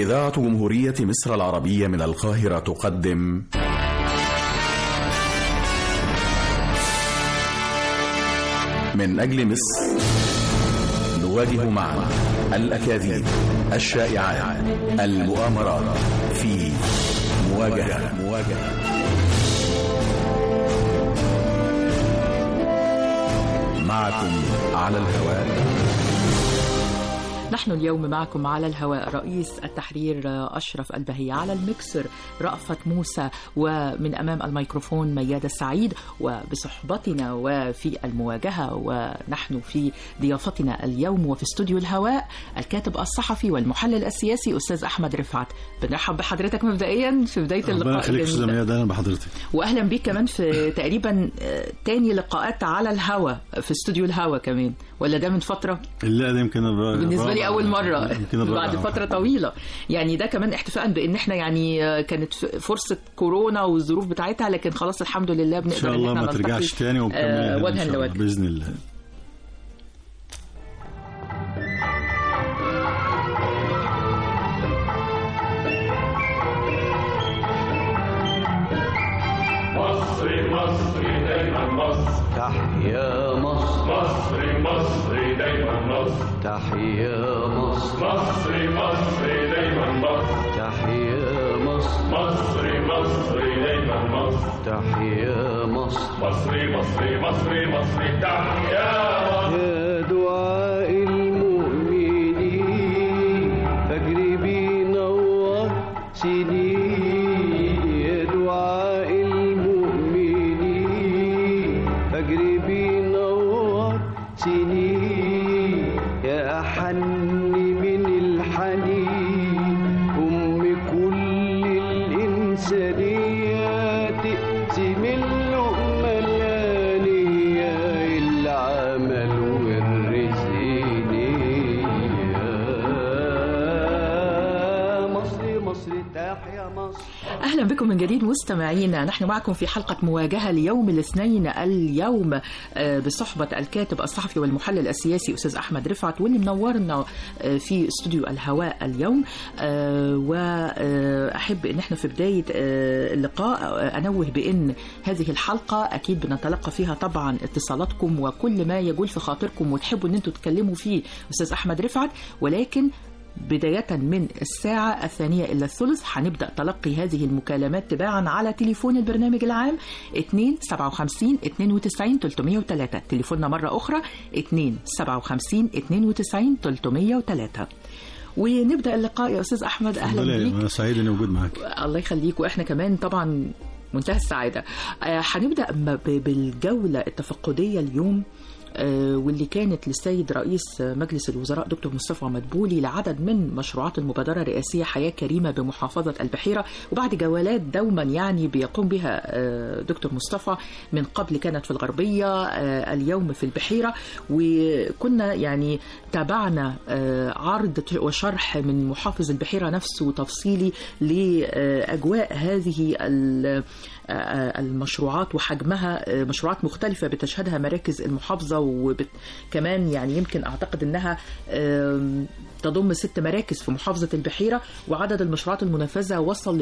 إذاعة جمهورية مصر العربية من القاهرة تقدم من أجل مصر نواجه معا الأكاذيب الشائعات المؤامرات في مواجهة مواجهة معكم على الهواء نحن اليوم معكم على الهواء رئيس التحرير أشرف البهية على المكسر رأفت موسى ومن أمام الميكروفون ميادة السعيد وبصحبتنا وفي المواجهة ونحن في ضيافتنا اليوم وفي استوديو الهواء الكاتب الصحفي والمحلل السياسي أستاذ أحمد رفعت بنرحب بحضرتك مبدئيا في بداية ربنا اللقاء يخليك الجميل استاذ ده. ميادة اهلا بحضرتك واهلا بيك كمان في تقريبا آه، تاني لقاءات على الهوا في استوديو الهوا كمان ولا ده من فتره لا ده يمكن الر- بالنسبه لي الرابع. اول مره يمكن الرابع. بعد فتره طويله يعني ده كمان احتفاء بان احنا يعني آه، كانت ف- فرصه كورونا والظروف بتاعتها لكن خلاص الحمد لله بنقدر ان شاء إن الله إحنا ما نلتقي، ترجعش تاني ونكمل آه، هنا إن وجها شاء الله، لوجه باذن الله مصر مصر دايما مصر تحيا مصر مصر مصر دايما مصر تحيا مصر مصر مصر دايما مصر تحيا مصر مصر مصر دايما مصر تحيا مصر مصر مصر مصر مصر تحيا مصر يا دعاء المؤمنين فاجري بينور سنين يا دعاء المؤمنين فاجري بينور سنين يا أحن من الحنين أم كل الإنسانية تقسم اللقمة الآنية العمل والرزق نية مصر مصر تحيا مصر اهلا بكم من جديد مستمعينا نحن معكم في حلقه مواجهه ليوم الاثنين اليوم آه، بصحبه الكاتب الصحفي والمحلل السياسي استاذ احمد رفعت واللي منورنا آه، في استوديو الهواء اليوم واحب ان احنا في بدايه آه، اللقاء آه، انوه بان هذه الحلقه اكيد بنتلقى فيها طبعا اتصالاتكم وكل ما يجول في خاطركم وتحبوا ان انتم تتكلموا فيه استاذ احمد رفعت ولكن بداية من الساعة الثانية إلى الثلث هنبدأ تلقي هذه المكالمات تباعا على تليفون البرنامج العام 2 57 92 303 تليفوننا مرة أخرى 2 57 92 303 ونبدأ اللقاء يا أستاذ أحمد أهلا ولا بيك انا سعيد اني موجود معاك الله يخليك واحنا كمان طبعا منتهى السعاده آه، هنبدا م- ب- بالجوله التفقديه اليوم آه، واللي كانت للسيد رئيس مجلس الوزراء دكتور مصطفى مدبولي لعدد من مشروعات المبادره الرئاسيه حياه كريمه بمحافظه البحيره وبعد جولات دوما يعني بيقوم بها آه، دكتور مصطفى من قبل كانت في الغربيه آه، اليوم في البحيره وكنا يعني تابعنا آه، عرض وشرح من محافظ البحيره نفسه تفصيلي لاجواء هذه ال- آه، المشروعات وحجمها آه، مشروعات مختلفة بتشهدها مراكز المحافظة وكمان يعني يمكن أعتقد أنها آم، تضم ست مراكز في محافظة البحيرة وعدد المشروعات المنفذة وصل ل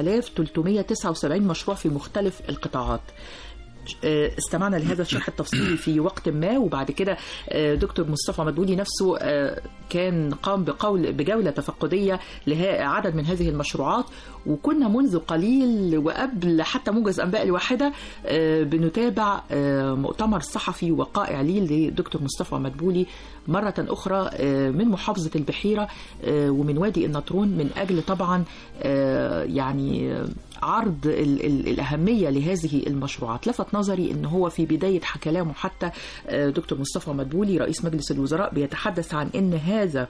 8379 مشروع في مختلف القطاعات آه، استمعنا لهذا الشرح التفصيلي في وقت ما وبعد كده آه، دكتور مصطفى مدبولي نفسه آه، كان قام بقول بجولة تفقدية لعدد من هذه المشروعات وكنا منذ قليل وقبل حتى موجز أنباء الواحدة آه، بنتابع آه، مؤتمر صحفي وقائع لي لدكتور مصطفى مدبولي مرة أخرى آه، من محافظة البحيرة آه، ومن وادي النطرون من أجل طبعا آه، يعني آه، عرض ال ال الأهمية لهذه المشروعات لفت نظري أن هو في بداية كلامه حتى آه، دكتور مصطفى مدبولي رئيس مجلس الوزراء بيتحدث عن أن هذا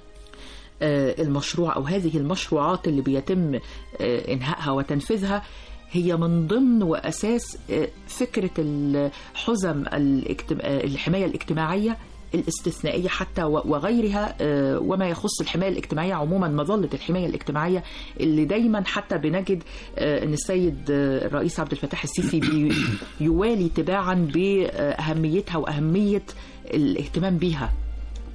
آه، المشروع أو هذه المشروعات اللي بيتم آه، إنهائها وتنفيذها هي من ضمن وأساس آه، فكرة الحزم الاجتم- آه، الحماية الاجتماعية الاستثنائية حتى و- وغيرها آه، وما يخص الحماية الاجتماعية عموما مظلة الحماية الاجتماعية اللي دايما حتى بنجد آه، ان السيد آه، الرئيس عبد الفتاح السيسي بي- يوالي تباعا بأهميتها وأهمية الاهتمام بيها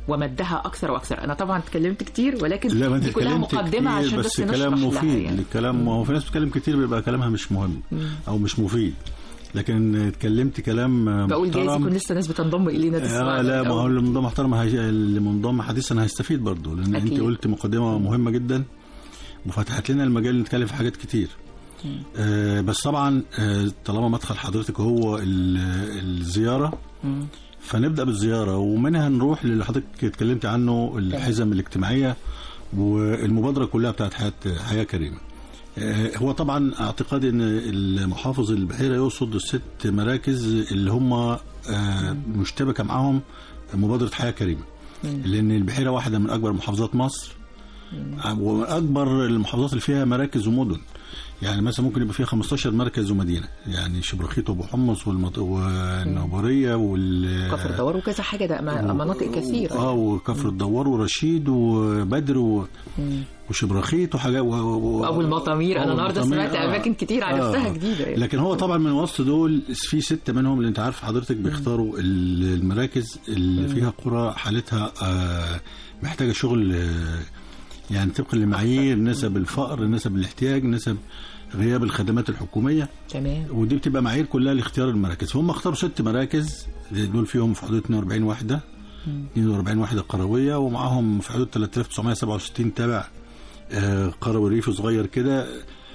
ومدها اكثر واكثر انا طبعا اتكلمت كتير ولكن لا ما انت دي كلها اتكلمت مقدمه كتير عشان بس بس نشرح كلام لها مفيد يعني. الكلام ما هو في ناس بتتكلم كتير بيبقى كلامها مش مهم او مش مفيد لكن اتكلمت كلام بقول جايز محترم. يكون لسه ناس بتنضم الينا تسمعنا آه لا ما هو الأول. اللي منضم محترم هي... اللي منضم حديثا هيستفيد برضه لان أكيد. انت قلت مقدمه مهمه جدا وفتحت لنا المجال نتكلم في حاجات كتير آه بس طبعا آه طالما مدخل حضرتك هو ال- الزياره مم. فنبدا بالزياره ومنها نروح للي حضرتك اتكلمت عنه الحزم الاجتماعيه والمبادره كلها بتاعت حياه حياه كريمه. آه، هو طبعا اعتقادي ان المحافظ البحيره يقصد الست مراكز اللي هم آه، مشتبكه معاهم مبادره حياه كريمه. لان البحيره واحده من اكبر محافظات مصر واكبر المحافظات اللي فيها مراكز ومدن. يعني مثلا ممكن يبقى فيها 15 مركز ومدينه يعني شبرخيت وابو حمص والمط... والنوبريه وال كفر الدوار وكذا حاجه ده م- مناطق كثيره اه وكفر الدوار ورشيد وبدر و... وشبرخيت وحاجات و... و... وابو المطامير انا أبو النهارده المطامير، سمعت آه. اماكن كتير عرفتها آه. جديده يعني. لكن هو طبعا من وسط دول في ستة منهم اللي انت عارف حضرتك بيختاروا ال- المراكز اللي فيها قرى حالتها آه، محتاجة شغل آه، يعني طبقا لمعايير نسب الفقر نسب الاحتياج نسب غياب الخدمات الحكومية تمام ودي بتبقى معايير كلها لاختيار المراكز فهم اختاروا ست مراكز دول فيهم في حدود 42 وحدة 42 وحدة قروية ومعاهم في حدود 3967 تابع آه، قروي ريفي صغير كده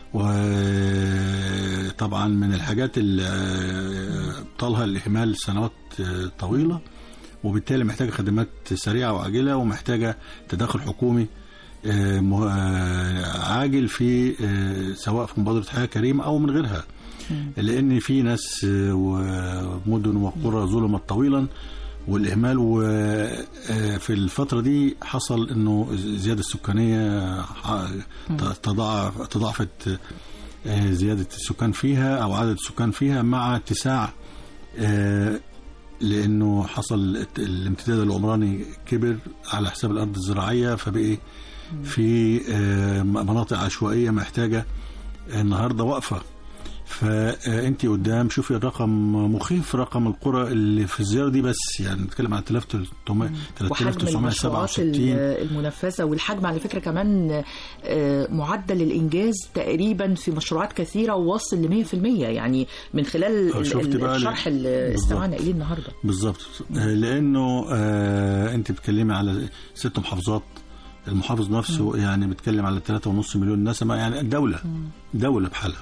وطبعا من الحاجات اللي آه، طالها الإهمال سنوات آه، طويلة وبالتالي محتاجة خدمات سريعة وعاجلة ومحتاجة تدخل حكومي آه، مه- آه، عاجل في آه، سواء في مبادرة حياة كريمة أو من غيرها لأن في ناس آه، ومدن وقرى ظلمت طويلا والإهمال وفي الفترة دي حصل إنه الزيادة السكانية ح- تضاعف تضاعفت آه، زيادة السكان فيها أو عدد السكان فيها مع اتساع آه، لانه حصل الامتداد العمراني كبر على حساب الارض الزراعيه فبقي في آه، مناطق عشوائيه محتاجه النهارده واقفه فانت قدام شوفي الرقم مخيف رقم القرى اللي في الزياره دي بس يعني نتكلم عن 3300 وحجم المشروعات 3967 المنفذه والحجم على فكره كمان آه، معدل الانجاز تقريبا في مشروعات كثيره واصل ل 100% يعني من خلال آه، ال- شفت ال- بقى الشرح اللي بالظبط. استمعنا اليه النهارده بالظبط آه، لانه آه انت بتتكلمي على ست محافظات المحافظ نفسه يعني بيتكلم على 3.5 مليون نسمه يعني دوله دوله بحالها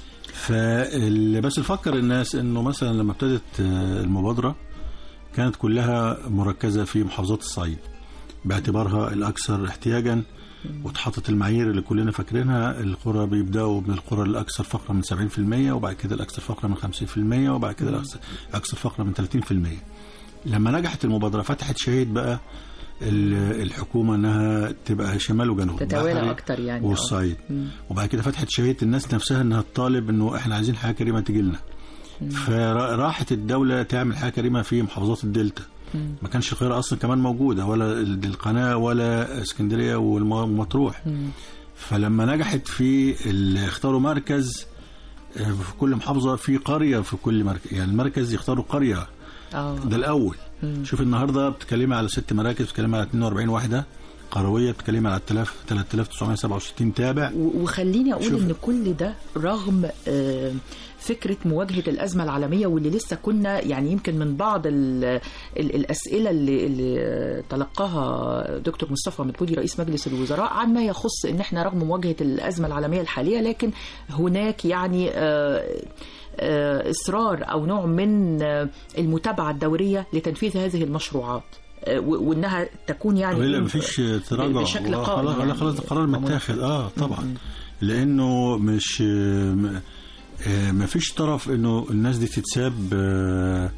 فاللي بس نفكر الناس انه مثلا لما ابتدت آه، المبادره كانت كلها مركزه في محافظات الصعيد باعتبارها الاكثر احتياجا واتحطت المعايير اللي كلنا فاكرينها القرى بيبداوا من القرى الاكثر فقرا من 70% وبعد كده الاكثر فقرا من 50% وبعد كده الاكثر أكثر فقرا من 30% لما نجحت المبادره فتحت شهيد بقى ال- الحكومه انها تبقى شمال وجنوب تتوالى بحري أكتر يعني، آه. والصعيد وبعد كده فتحت شهيد الناس نفسها انها تطالب انه احنا عايزين حياه كريمه تجي لنا فراحت الدوله تعمل حياه كريمه في محافظات الدلتا ما كانش القاهره اصلا كمان موجوده ولا ال- القناه ولا اسكندريه والمطروح فلما نجحت في ال- اختاروا مركز آه، في كل محافظه في قريه في كل مركز يعني المركز يختاروا قريه اه ده الاول شوف النهارده بتتكلمي على ست مراكز بتتكلمي على 42 وحده قرويه بتتكلمي على 3000 3967 تابع و- وخليني اقول شوف. ان كل ده رغم آه، فكره مواجهه الازمه العالميه واللي لسه كنا يعني يمكن من بعض ال ال الاسئله اللي, اللي تلقاها دكتور مصطفى مدبولي رئيس مجلس الوزراء عن ما يخص ان احنا رغم مواجهه الازمه العالميه الحاليه لكن هناك يعني آه، آه، اصرار او نوع من آه، المتابعه الدوريه لتنفيذ هذه المشروعات آه، و- وانها تكون يعني لا مفيش تراجع بشكل والله قائم خلاص يعني. لا خلاص القرار متاخد اه طبعا لانه مش م- آه، مفيش طرف انه الناس دي تتساب آه،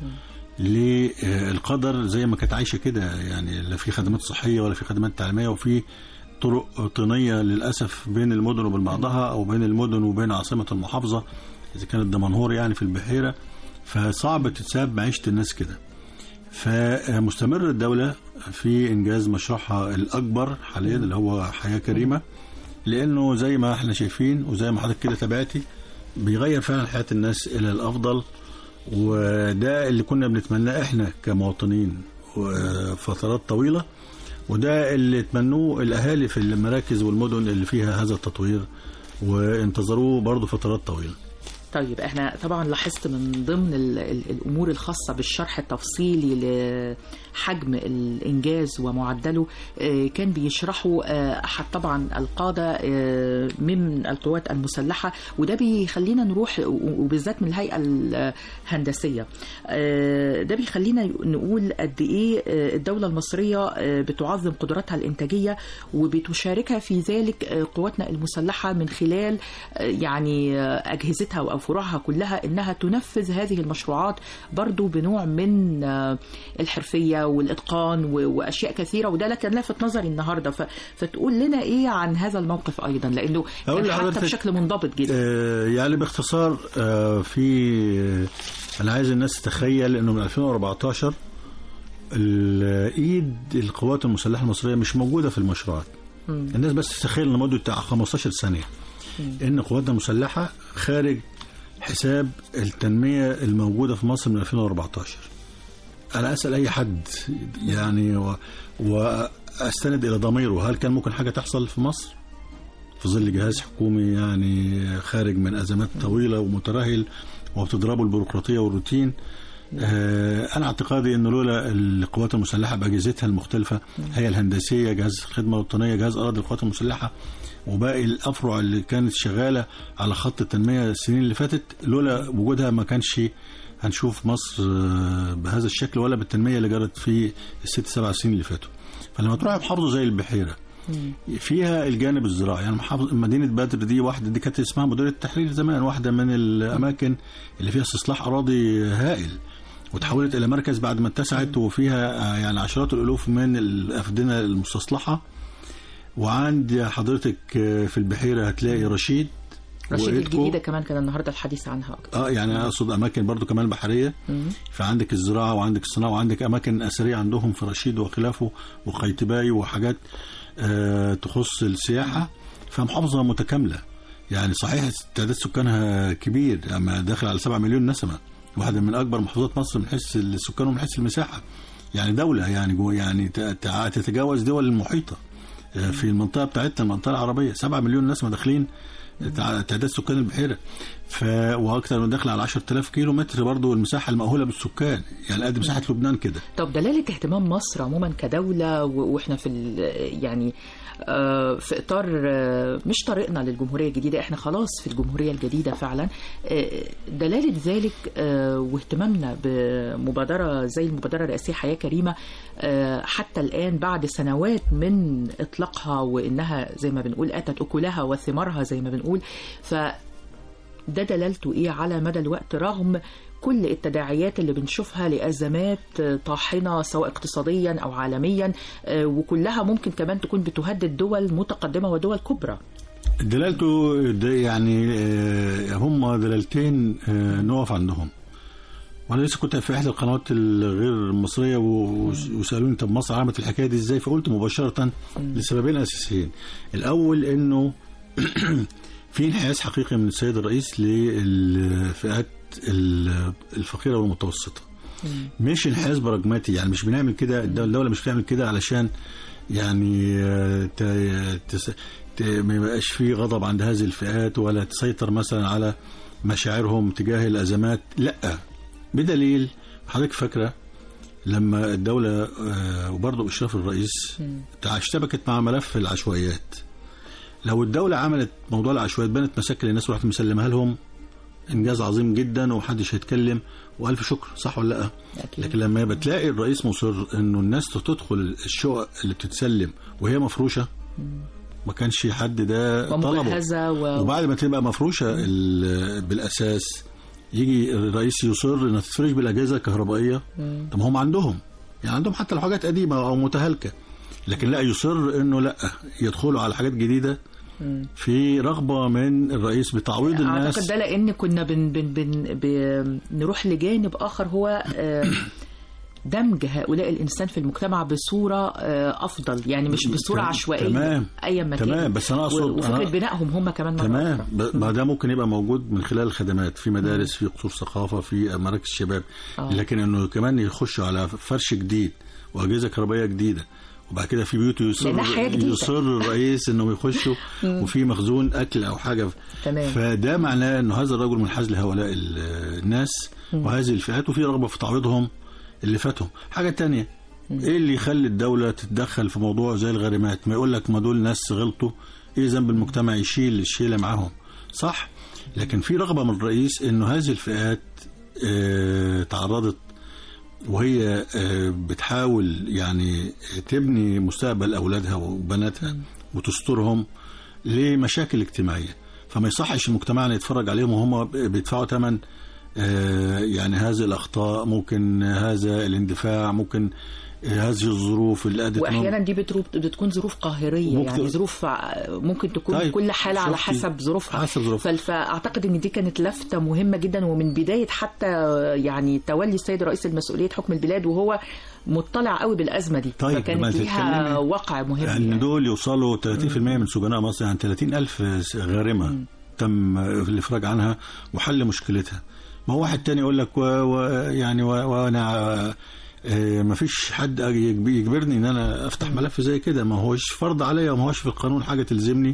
للقدر زي ما كانت عايشه كده يعني لا في خدمات صحيه ولا في خدمات تعليميه وفي طرق طينيه للاسف بين المدن وبين بعضها او بين المدن وبين عاصمه المحافظه اذا كانت دمنهور يعني في البحيره فصعب تتساب معيشه الناس كده فمستمر الدولة في إنجاز مشروعها الأكبر حاليا اللي هو حياة كريمة لأنه زي ما احنا شايفين وزي ما حضرتك كده تابعتي بيغير فعلا حياة الناس إلى الأفضل وده اللي كنا بنتمناه احنا كمواطنين آه، فترات طويله وده اللي تمنوه الاهالي في المراكز والمدن اللي فيها هذا التطوير وانتظروه برضه فترات طويله طيب احنا طبعا لاحظت من ضمن ال ال الامور الخاصه بالشرح التفصيلي لحجم الانجاز ومعدله آه، كان بيشرحه آه، احد طبعا القاده آه، من القوات المسلحه وده بيخلينا نروح وبالذات من الهيئه الهندسيه آه، ده بيخلينا نقول قد ايه آه، الدوله المصريه آه، بتعظم قدراتها الانتاجيه وبتشاركها في ذلك آه، قواتنا المسلحه من خلال آه، يعني آه، اجهزتها او فروعها كلها انها تنفذ هذه المشروعات برضو بنوع من آه، الحرفيه والاتقان و- واشياء كثيره وده كان لافت نظري النهارده ف- فتقول لنا ايه عن هذا الموقف ايضا لانه أقول كان حتى لحضرتك- بشكل منضبط جدا آه، يعني باختصار آه، في آه، انا عايز الناس تتخيل انه من 2014 الايد القوات المسلحه المصريه مش موجوده في المشروعات الناس بس تتخيل لمده بتاع 15 ثانيه ان قواتنا المسلحه خارج حساب التنميه الموجوده في مصر من 2014 انا اسال اي حد يعني و... واستند الى ضميره هل كان ممكن حاجه تحصل في مصر في ظل جهاز حكومي يعني خارج من ازمات طويله ومترهل وبتضربه البيروقراطيه والروتين آه انا اعتقادي انه لولا القوات المسلحه باجهزتها المختلفه هي الهندسيه جهاز الخدمه الوطنيه جهاز اراضي القوات المسلحه وباقي الافرع اللي كانت شغاله على خط التنميه السنين اللي فاتت لولا وجودها ما كانش هنشوف مصر آه، بهذا الشكل ولا بالتنميه اللي جرت في الست سبع سنين اللي فاتوا فلما تروح محافظه زي البحيره فيها الجانب الزراعي يعني محافظ مدينه بدر دي واحده دي كانت اسمها مديريه التحرير زمان واحده من الاماكن اللي فيها استصلاح اراضي هائل وتحولت الى مركز بعد ما اتسعت وفيها آه، يعني عشرات الالوف من الافدنه المستصلحه وعند حضرتك آه، في البحيره هتلاقي رشيد رشيد وإيدكو. الجديده كمان كان النهارده الحديث عنها اكتر اه يعني اقصد اماكن برضو كمان بحريه فعندك الزراعه وعندك الصناعه وعندك اماكن اثريه عندهم في رشيد وخلافه وقيتباي وحاجات آه تخص السياحه فمحافظه متكامله يعني صحيح تعداد سكانها كبير اما داخل على 7 مليون نسمه واحده من اكبر محافظات مصر من حيث السكان ومن حيث المساحه يعني دوله يعني جوه يعني ت- تع- تتجاوز دول المحيطه آه، في المنطقه بتاعتنا المنطقه العربيه 7 مليون نسمه داخلين تع- تعداد سكان البحيره ف واكثر من داخل على 10000 كيلو متر برضه المساحه المأهوله بالسكان يعني قد مساحه لبنان كده طب دلالة اهتمام مصر عموما كدولة و- واحنا في ال- يعني آه، في اطار آه، مش طريقنا للجمهوريه الجديده احنا خلاص في الجمهوريه الجديده فعلا آه، دلاله ذلك آه، واهتمامنا بمبادره زي المبادره الرئاسيه حياه كريمه آه، حتى الان بعد سنوات من اطلاقها وانها زي ما بنقول اتت اكلها وثمارها زي ما بنقول ف ده دلالته ايه على مدى الوقت رغم كل التداعيات اللي بنشوفها لازمات طاحنه سواء اقتصاديا او عالميا آه، وكلها ممكن كمان تكون بتهدد دول متقدمه ودول كبرى دلالته ده يعني آه، هم دلالتين آه، نقف عندهم وانا لسه كنت في احدى القنوات الغير المصريه و- وسالوني طب مصر عملت الحكايه دي ازاي فقلت مباشره لسببين اساسيين الاول انه في انحياز حقيقي من السيد الرئيس للفئات ال- الفقيره والمتوسطه مش انحياز براجماتي يعني مش بنعمل كده الدولة الدولة مش بتعمل كده علشان يعني آه، ت- تس- ت- ما يبقاش في غضب عند هذه الفئات ولا تسيطر مثلا على مشاعرهم تجاه الازمات لا بدليل حضرتك فاكره لما الدولة آه، وبرضه بإشراف الرئيس تع- اشتبكت مع ملف العشوائيات لو الدولة عملت موضوع العشوائيات بنت مساكن للناس وراحت مسلمها لهم إنجاز عظيم جدا ومحدش هيتكلم وألف شكر صح ولا لأ؟ أكيد. لكن لما يبقى تلاقي الرئيس مصر إنه الناس تدخل الشقق اللي بتتسلم وهي مفروشة ما كانش حد ده طلبه ومجهزه و... وبعد ما تبقى مفروشه ال- بالاساس يجي الرئيس يصر انها تتفرش بالاجهزه الكهربائيه طب ما هم عندهم يعني عندهم حتى لو حاجات قديمه او متهالكه لكن لا يصر انه لا يدخلوا على حاجات جديده في رغبه من الرئيس بتعويض اعتقد الناس ده لان كنا بن بن بن بنروح لجانب اخر هو آه، دمج هؤلاء الانسان في المجتمع بصوره آه، افضل يعني مش بصوره تمام، عشوائيه تمام، ايا ما كان تمام، بس أنا أقصد- و- وفكره أنا- بنائهم هم كمان مرة تمام أخرى. ب- ما ده ممكن يبقى موجود من خلال الخدمات في مدارس في قصور ثقافه في مراكز الشباب آه. لكن انه كمان يخشوا على فرش جديد واجهزه كهربائيه جديده وبعد كده في بيوت يصر لأنها حياة جديدة. يصر الرئيس انهم يخشوا وفي مخزون اكل او حاجه تمام. فده معناه انه هذا الرجل منحاز لهؤلاء ال- الناس وهذه الفئات وفي رغبه في تعويضهم اللي فاتهم حاجه تانية ايه اللي يخلي الدوله تتدخل في موضوع زي الغريمات ما يقول لك ما دول ناس غلطوا ايه ذنب المجتمع يشيل الشيله معاهم صح لكن في رغبه من الرئيس انه هذه الفئات آه، تعرضت وهي آه، بتحاول يعني تبني مستقبل اولادها وبناتها وتسترهم لمشاكل اجتماعيه فما يصحش مجتمعنا يتفرج عليهم وهم بيدفعوا ثمن آه، يعني هذه الاخطاء ممكن هذا الاندفاع ممكن هذه الظروف اللي ادت إنهم- واحيانا دي بتروب بتكون ظروف قاهريه ممكن- يعني ظروف ع- ممكن تكون طيب، كل حاله على شفتي. حسب ظروفها حسب ظروفها. فال- فاعتقد ان دي كانت لفته مهمه جدا ومن بدايه حتى يعني تولي السيد رئيس المسؤوليه حكم البلاد وهو مطلع قوي بالازمه دي طيب، فكانت ما ليها تتكلمي. وقع مهم يعني يعني. دول يوصلوا 30% من سجناء مصر يعني 30 ألف غارمة تم الإفراج عنها وحل مشكلتها ما هو واحد تاني يقول لك و... و... يعني و... وأنا آه، ما فيش حد يجب- يجبرني ان انا افتح ملف زي كده ما هوش فرض عليا وما هوش في القانون حاجه تلزمني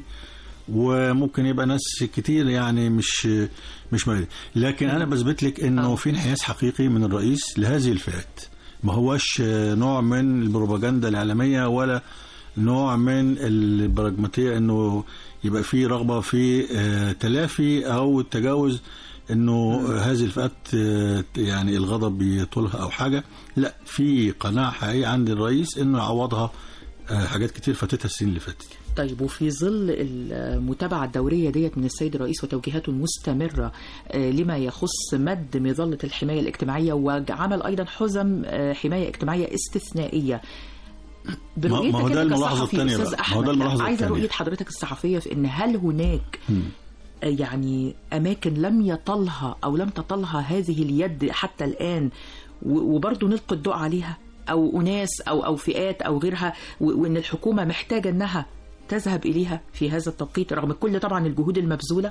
وممكن يبقى ناس كتير يعني مش مش مريض لكن انا بثبت لك انه في انحياز حقيقي من الرئيس لهذه الفئات ما هوش نوع من البروباجندا الاعلاميه ولا نوع من البراجماتيه انه يبقى في رغبه في آه، تلافي او تجاوز انه هذه الفئات آه، يعني الغضب يطولها او حاجه لا في قناعه حقيقيه عند الرئيس انه يعوضها آه، حاجات كتير فاتتها السنين اللي فاتت طيب وفي ظل المتابعة الدورية ديت من السيد الرئيس وتوجيهاته المستمرة آه، لما يخص مد مظلة الحماية الاجتماعية وعمل أيضا حزم آه، حماية اجتماعية استثنائية برؤيتك ما هو ده أنت الملاحظة كصحفي التانية أستاذ بقى. ما هو ده أحمد الملاحظة عايزة التانية. رؤية حضرتك الصحفية في أن هل هناك آه، يعني أماكن لم يطلها أو لم تطلها هذه اليد حتى الآن و- وبرضه نلقي الضوء عليها أو أناس أو أو فئات أو غيرها و- وأن الحكومة محتاجة أنها تذهب إليها في هذا التوقيت رغم كل طبعا الجهود المبذولة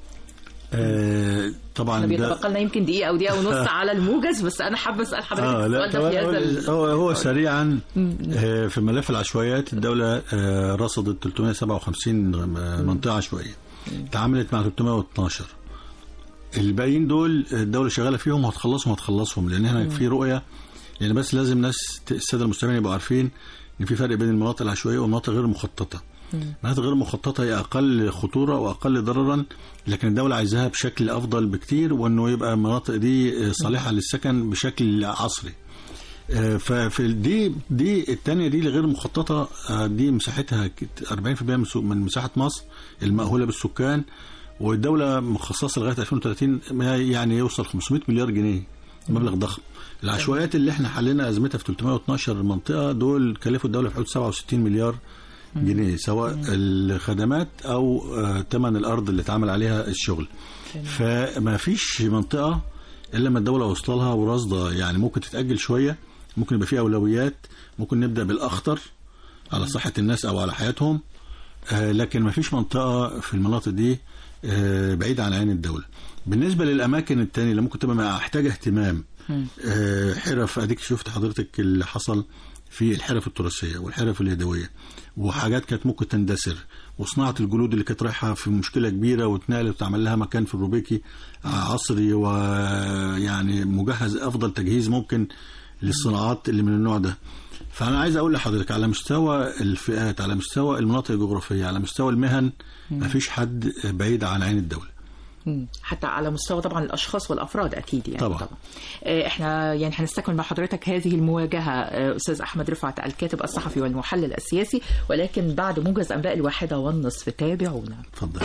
آه طبعا احنا ده بيتبقى لنا يمكن دقيقة أو دقيقة ونص على الموجز بس أنا حابة أسأل حضرتك اه لا السؤال ده في هذا ال- هو, هو سريعا آه في ملف العشوائيات الدوله آه رصدت 357 منطقه عشوائيه تعاملت مع 312 الباقيين دول الدوله شغاله فيهم وهتخلصهم هتخلصهم لان احنا في رؤيه يعني بس لازم ناس الساده المستمعين يبقوا عارفين ان في فرق بين المناطق العشوائيه والمناطق غير المخططه المناطق غير المخططه هي اقل خطوره واقل ضررا لكن الدوله عايزاها بشكل افضل بكتير وانه يبقى المناطق دي صالحه للسكن بشكل عصري آه، ففي دي دي الثانيه دي اللي غير مخططه آه، دي مساحتها كت- 40% من سو- من مساحه مصر المأهوله بالسكان والدوله مخصصه لغايه 2030 ما يعني يوصل 500 مليار جنيه مبلغ ضخم العشوائيات اللي احنا حلينا ازمتها في 312 منطقه دول كلفوا الدوله في حدود 67 مليار جنيه سواء الخدمات او آه، ثمن الارض اللي اتعمل عليها الشغل فما فيش منطقه الا لما الدوله وصل لها ورصده يعني ممكن تتاجل شويه ممكن يبقى فيها اولويات ممكن نبدا بالاخطر على صحه الناس او على حياتهم آه، لكن ما فيش منطقه في المناطق دي آه، بعيده عن عين الدوله بالنسبه للاماكن التانية اللي ممكن تبقى محتاجه اهتمام آه، حرف اديك شفت حضرتك اللي حصل في الحرف التراثيه والحرف اليدويه وحاجات كانت ممكن تندثر وصناعه الجلود اللي كانت رايحه في مشكله كبيره واتنقلت وتعمل لها مكان في الروبيكي عصري ويعني مجهز افضل تجهيز ممكن للصناعات اللي من النوع ده فانا عايز اقول لحضرتك على مستوى الفئات على مستوى المناطق الجغرافيه على مستوى المهن ما فيش حد بعيد عن عين الدوله مم. حتى على مستوى طبعا الاشخاص والافراد اكيد يعني طبعاً. آه، احنا يعني هنستكمل مع حضرتك هذه المواجهه آه، استاذ احمد رفعت الكاتب الصحفي والمحلل السياسي ولكن بعد موجز انباء الواحده والنصف تابعونا اتفضل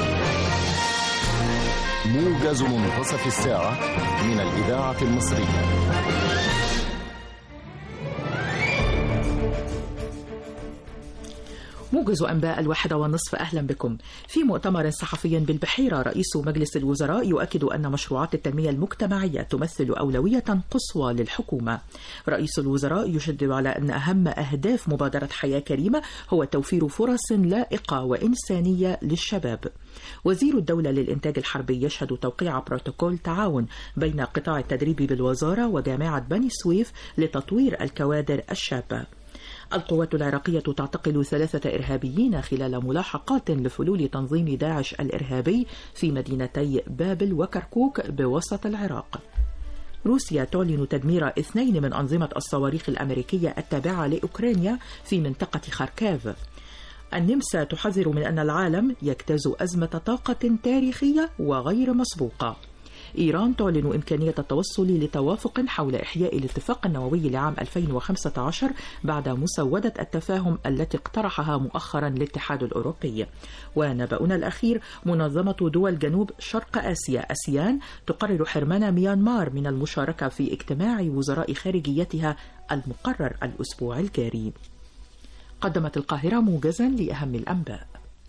موجز منتصف الساعة من الإذاعة المصرية موجز أنباء الواحدة والنصف أهلا بكم في مؤتمر صحفي بالبحيرة رئيس مجلس الوزراء يؤكد أن مشروعات التنمية المجتمعية تمثل أولوية قصوى للحكومة رئيس الوزراء يشدد على أن أهم أهداف مبادرة حياة كريمة هو توفير فرص لائقة وإنسانية للشباب وزير الدولة للإنتاج الحربي يشهد توقيع بروتوكول تعاون بين قطاع التدريب بالوزارة وجامعة بني سويف لتطوير الكوادر الشابة القوات العراقية تعتقل ثلاثة إرهابيين خلال ملاحقات لفلول تنظيم داعش الإرهابي في مدينتي بابل وكركوك بوسط العراق روسيا تعلن تدمير اثنين من أنظمة الصواريخ الأمريكية التابعة لأوكرانيا في منطقة خاركاف النمسا تحذر من أن العالم يجتاز أزمة طاقة تاريخية وغير مسبوقة إيران تعلن إمكانية التوصل لتوافق حول إحياء الاتفاق النووي لعام 2015 بعد مسودة التفاهم التي اقترحها مؤخرا الاتحاد الأوروبي ونبأنا الأخير منظمة دول جنوب شرق آسيا أسيان تقرر حرمان ميانمار من المشاركة في اجتماع وزراء خارجيتها المقرر الأسبوع الجاري قدمت القاهرة موجزا لأهم الأنباء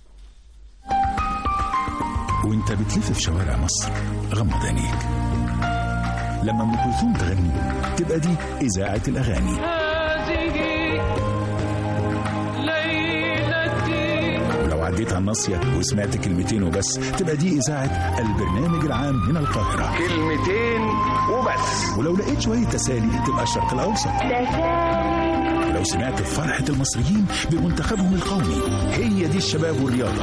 وانت بتلف في شوارع مصر غمض عينيك لما ام كلثوم تغني تبقى دي اذاعه الاغاني ولو عديت على الناصيه وسمعت كلمتين وبس تبقى دي اذاعه البرنامج العام من القاهره كلمتين وبس ولو لقيت شويه تسالي تبقى الشرق الاوسط ولو سمعت فرحه المصريين بمنتخبهم القومي هي دي الشباب والرياضه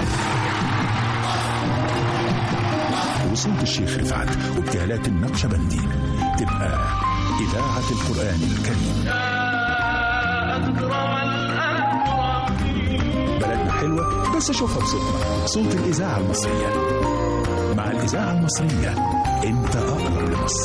وصوت الشيخ رفعت وابتهالات النقشبندي تبقى إذاعة القرآن الكريم بلدنا حلوة بس شوفها بصوتنا صوت الإذاعة المصرية مع الإذاعة المصرية أنت أقرب لمصر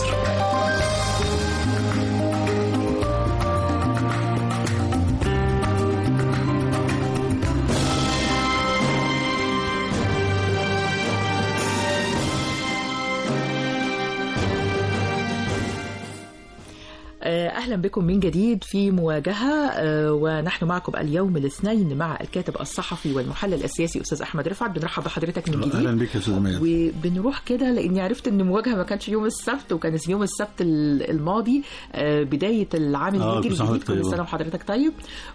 أهلا بكم من جديد في مواجهة آه، ونحن معكم اليوم الاثنين مع الكاتب الصحفي والمحلل السياسي أستاذ أحمد رفعت بنرحب بحضرتك من اهلا جديد بك يا استاذ ميادة وبنروح كده لاني عرفت ان المواجهه ما كانش يوم السبت وكان يوم السبت ال- الماضي آه، بدايه العام آه، الهجري كل سنة الجديد وحضرتك كل طيب. سنه وحضرتك طيب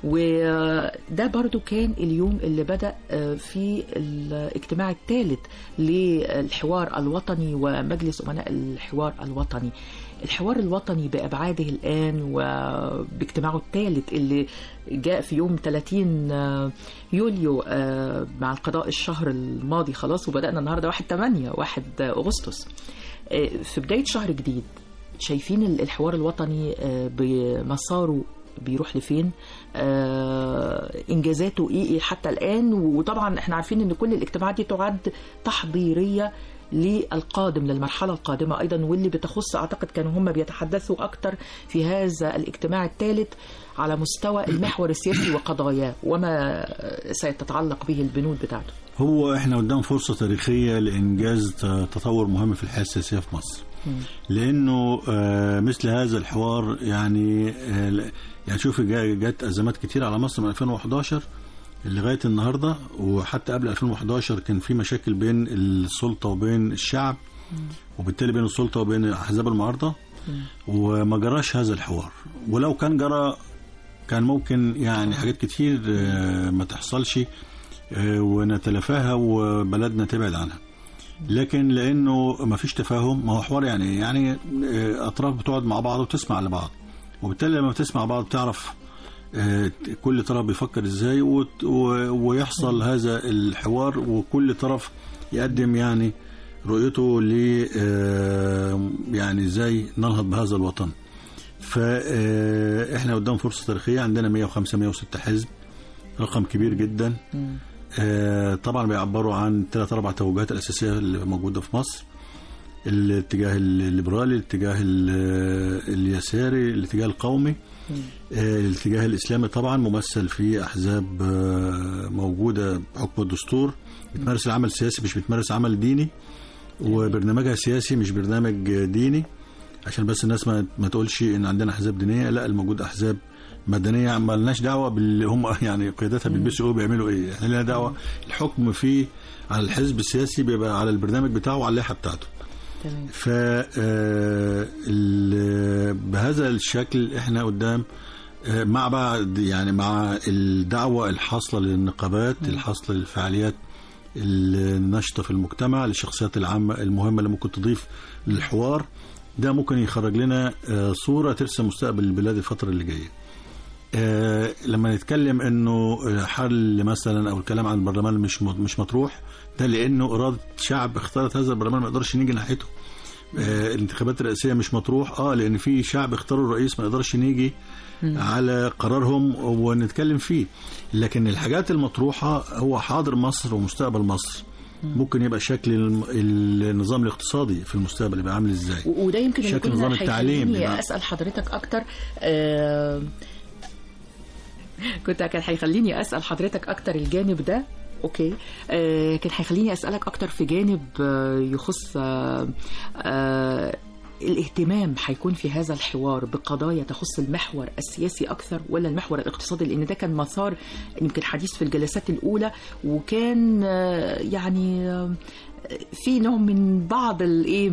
وده برضو كان اليوم اللي بدا آه، في الاجتماع الثالث للحوار الوطني ومجلس امناء الحوار الوطني الحوار الوطني بأبعاده الآن وباجتماعه الثالث اللي جاء في يوم 30 يوليو آه، مع القضاء الشهر الماضي خلاص وبدأنا النهاردة 1 8 1 أغسطس آه، في بداية شهر جديد شايفين ال- الحوار الوطني آه، بمساره بيروح لفين آه انجازاته ايه إيه حتى الان وطبعا احنا عارفين ان كل الاجتماعات دي تعد تحضيريه للقادم للمرحله القادمه ايضا واللي بتخص اعتقد كانوا هم بيتحدثوا اكتر في هذا الاجتماع الثالث على مستوى المحور السياسي وقضاياه وما سيتتعلق به البنود بتاعته هو احنا قدام فرصه تاريخيه لانجاز ت- تطور مهم في الحياه السياسيه في مصر لانه آه، مثل هذا الحوار يعني آه، ل- يعني شوف جا- جت ازمات كتير على مصر من 2011 لغايه النهارده وحتى قبل 2011 كان في مشاكل بين السلطه وبين الشعب وبالتالي بين السلطه وبين احزاب المعارضه وما جراش هذا الحوار ولو كان جرى كان ممكن يعني حاجات كتير آه، ما تحصلش آه، ونتلافاها وبلدنا تبعد عنها لكن لانه ما فيش تفاهم ما هو حوار يعني يعني آه، اطراف بتقعد مع بعض وتسمع لبعض وبالتالي لما بتسمع بعض تعرف آه، كل طرف بيفكر ازاي وت- و- ويحصل هذا الحوار وكل طرف يقدم يعني رؤيته ل آه، يعني ازاي ننهض بهذا الوطن فاحنا قدام فرصه تاريخيه عندنا 105 106 حزب رقم كبير جدا آه، طبعا بيعبروا عن ثلاث اربع توجهات الاساسيه اللي موجوده في مصر الاتجاه الليبرالي الاتجاه ال- اليساري الاتجاه القومي آه، الاتجاه الاسلامي طبعا ممثل في احزاب آه، موجوده بحكم الدستور بتمارس العمل السياسي مش بتمارس عمل ديني وبرنامجها سياسي مش برنامج ديني عشان بس الناس ما ما تقولش ان عندنا احزاب دينيه لا الموجود احزاب مدنيه ما لناش دعوه باللي هم يعني قيادتها بيلبسوا ايه وبيعملوا ايه احنا لنا دعوه الحكم فيه على الحزب السياسي بيبقى على البرنامج بتاعه وعلى اللائحه بتاعته تمام ف آه، ال- بهذا الشكل احنا قدام آه، مع بعض يعني مع الدعوه الحاصله للنقابات الحاصله للفعاليات النشطه في المجتمع للشخصيات العامه المهمه اللي ممكن تضيف للحوار ده ممكن يخرج لنا آه، صوره ترسم مستقبل البلاد الفتره اللي جايه. آه، لما نتكلم انه حل مثلا او الكلام عن البرلمان مش مش مطروح ده لانه اراده شعب اختارت هذا البرلمان ما يقدرش نيجي ناحيته. آه، الانتخابات الرئاسيه مش مطروح اه لان في شعب اختاروا الرئيس ما نقدرش نيجي على قرارهم ونتكلم فيه لكن الحاجات المطروحه هو حاضر مصر ومستقبل مصر ممكن يبقى شكل الم- النظام الاقتصادي في المستقبل يبقى عامل ازاي و- وده يمكن اللي شكل كنا نظام التعليم هيخليني بمعنى- اسال حضرتك اكتر آه، كنت كان هيخليني اسال حضرتك اكتر الجانب ده اوكي آه كان هيخليني اسالك اكتر في جانب آه يخص آه آه الاهتمام هيكون في هذا الحوار بقضايا تخص المحور السياسي اكثر ولا المحور الاقتصادي لان ده كان مسار يمكن حديث في الجلسات الاولى وكان آه، يعني آه، في نوع من بعض الايه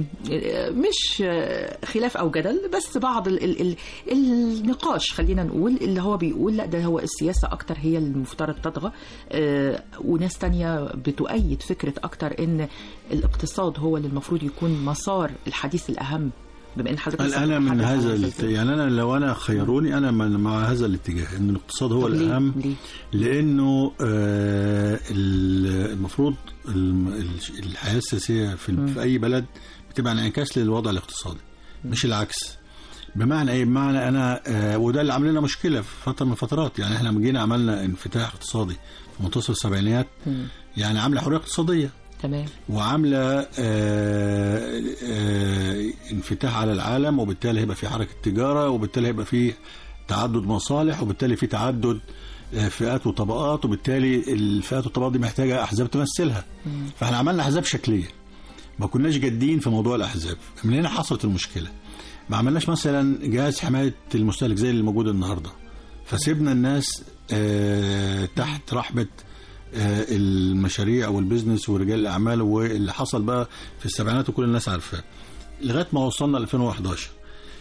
مش خلاف او جدل بس بعض ال ال ال النقاش خلينا نقول اللي هو بيقول لا ده هو السياسه اكتر هي المفترض تطغى آه، وناس تانية بتؤيد فكره اكتر ان الاقتصاد هو اللي المفروض يكون مسار الحديث الاهم بما ان حضرتك لسه انا من بتتحدث عن هذا الت- الزلزال. يعني انا لو انا خيروني انا من- مع هذا الاتجاه ان الاقتصاد هو طب ليه؟ الاهم ليه؟ لانه آه، ال- المفروض الم- ال- الحياه السياسيه في, ال- في اي بلد بتبقى انعكاس للوضع الاقتصادي مش العكس بمعنى ايه بمعنى انا آه، وده اللي عامل لنا مشكله في فتره من الفترات يعني احنا لما جينا عملنا انفتاح اقتصادي في منتصف السبعينيات يعني عامله حريه اقتصاديه تمام وعامله آه، آه، انفتاح على العالم وبالتالي هيبقى في حركه تجاره وبالتالي هيبقى في تعدد مصالح وبالتالي في تعدد آه، فئات وطبقات وبالتالي الفئات والطبقات دي محتاجه احزاب تمثلها فاحنا عملنا احزاب شكليه ما كناش جادين في موضوع الاحزاب من هنا حصلت المشكله ما عملناش مثلا جهاز حمايه المستهلك زي اللي موجود النهارده فسيبنا الناس آه، تحت رحمه آه، المشاريع والبزنس ورجال الاعمال واللي حصل بقى في السبعينات وكل الناس عارفاه لغايه ما وصلنا ل 2011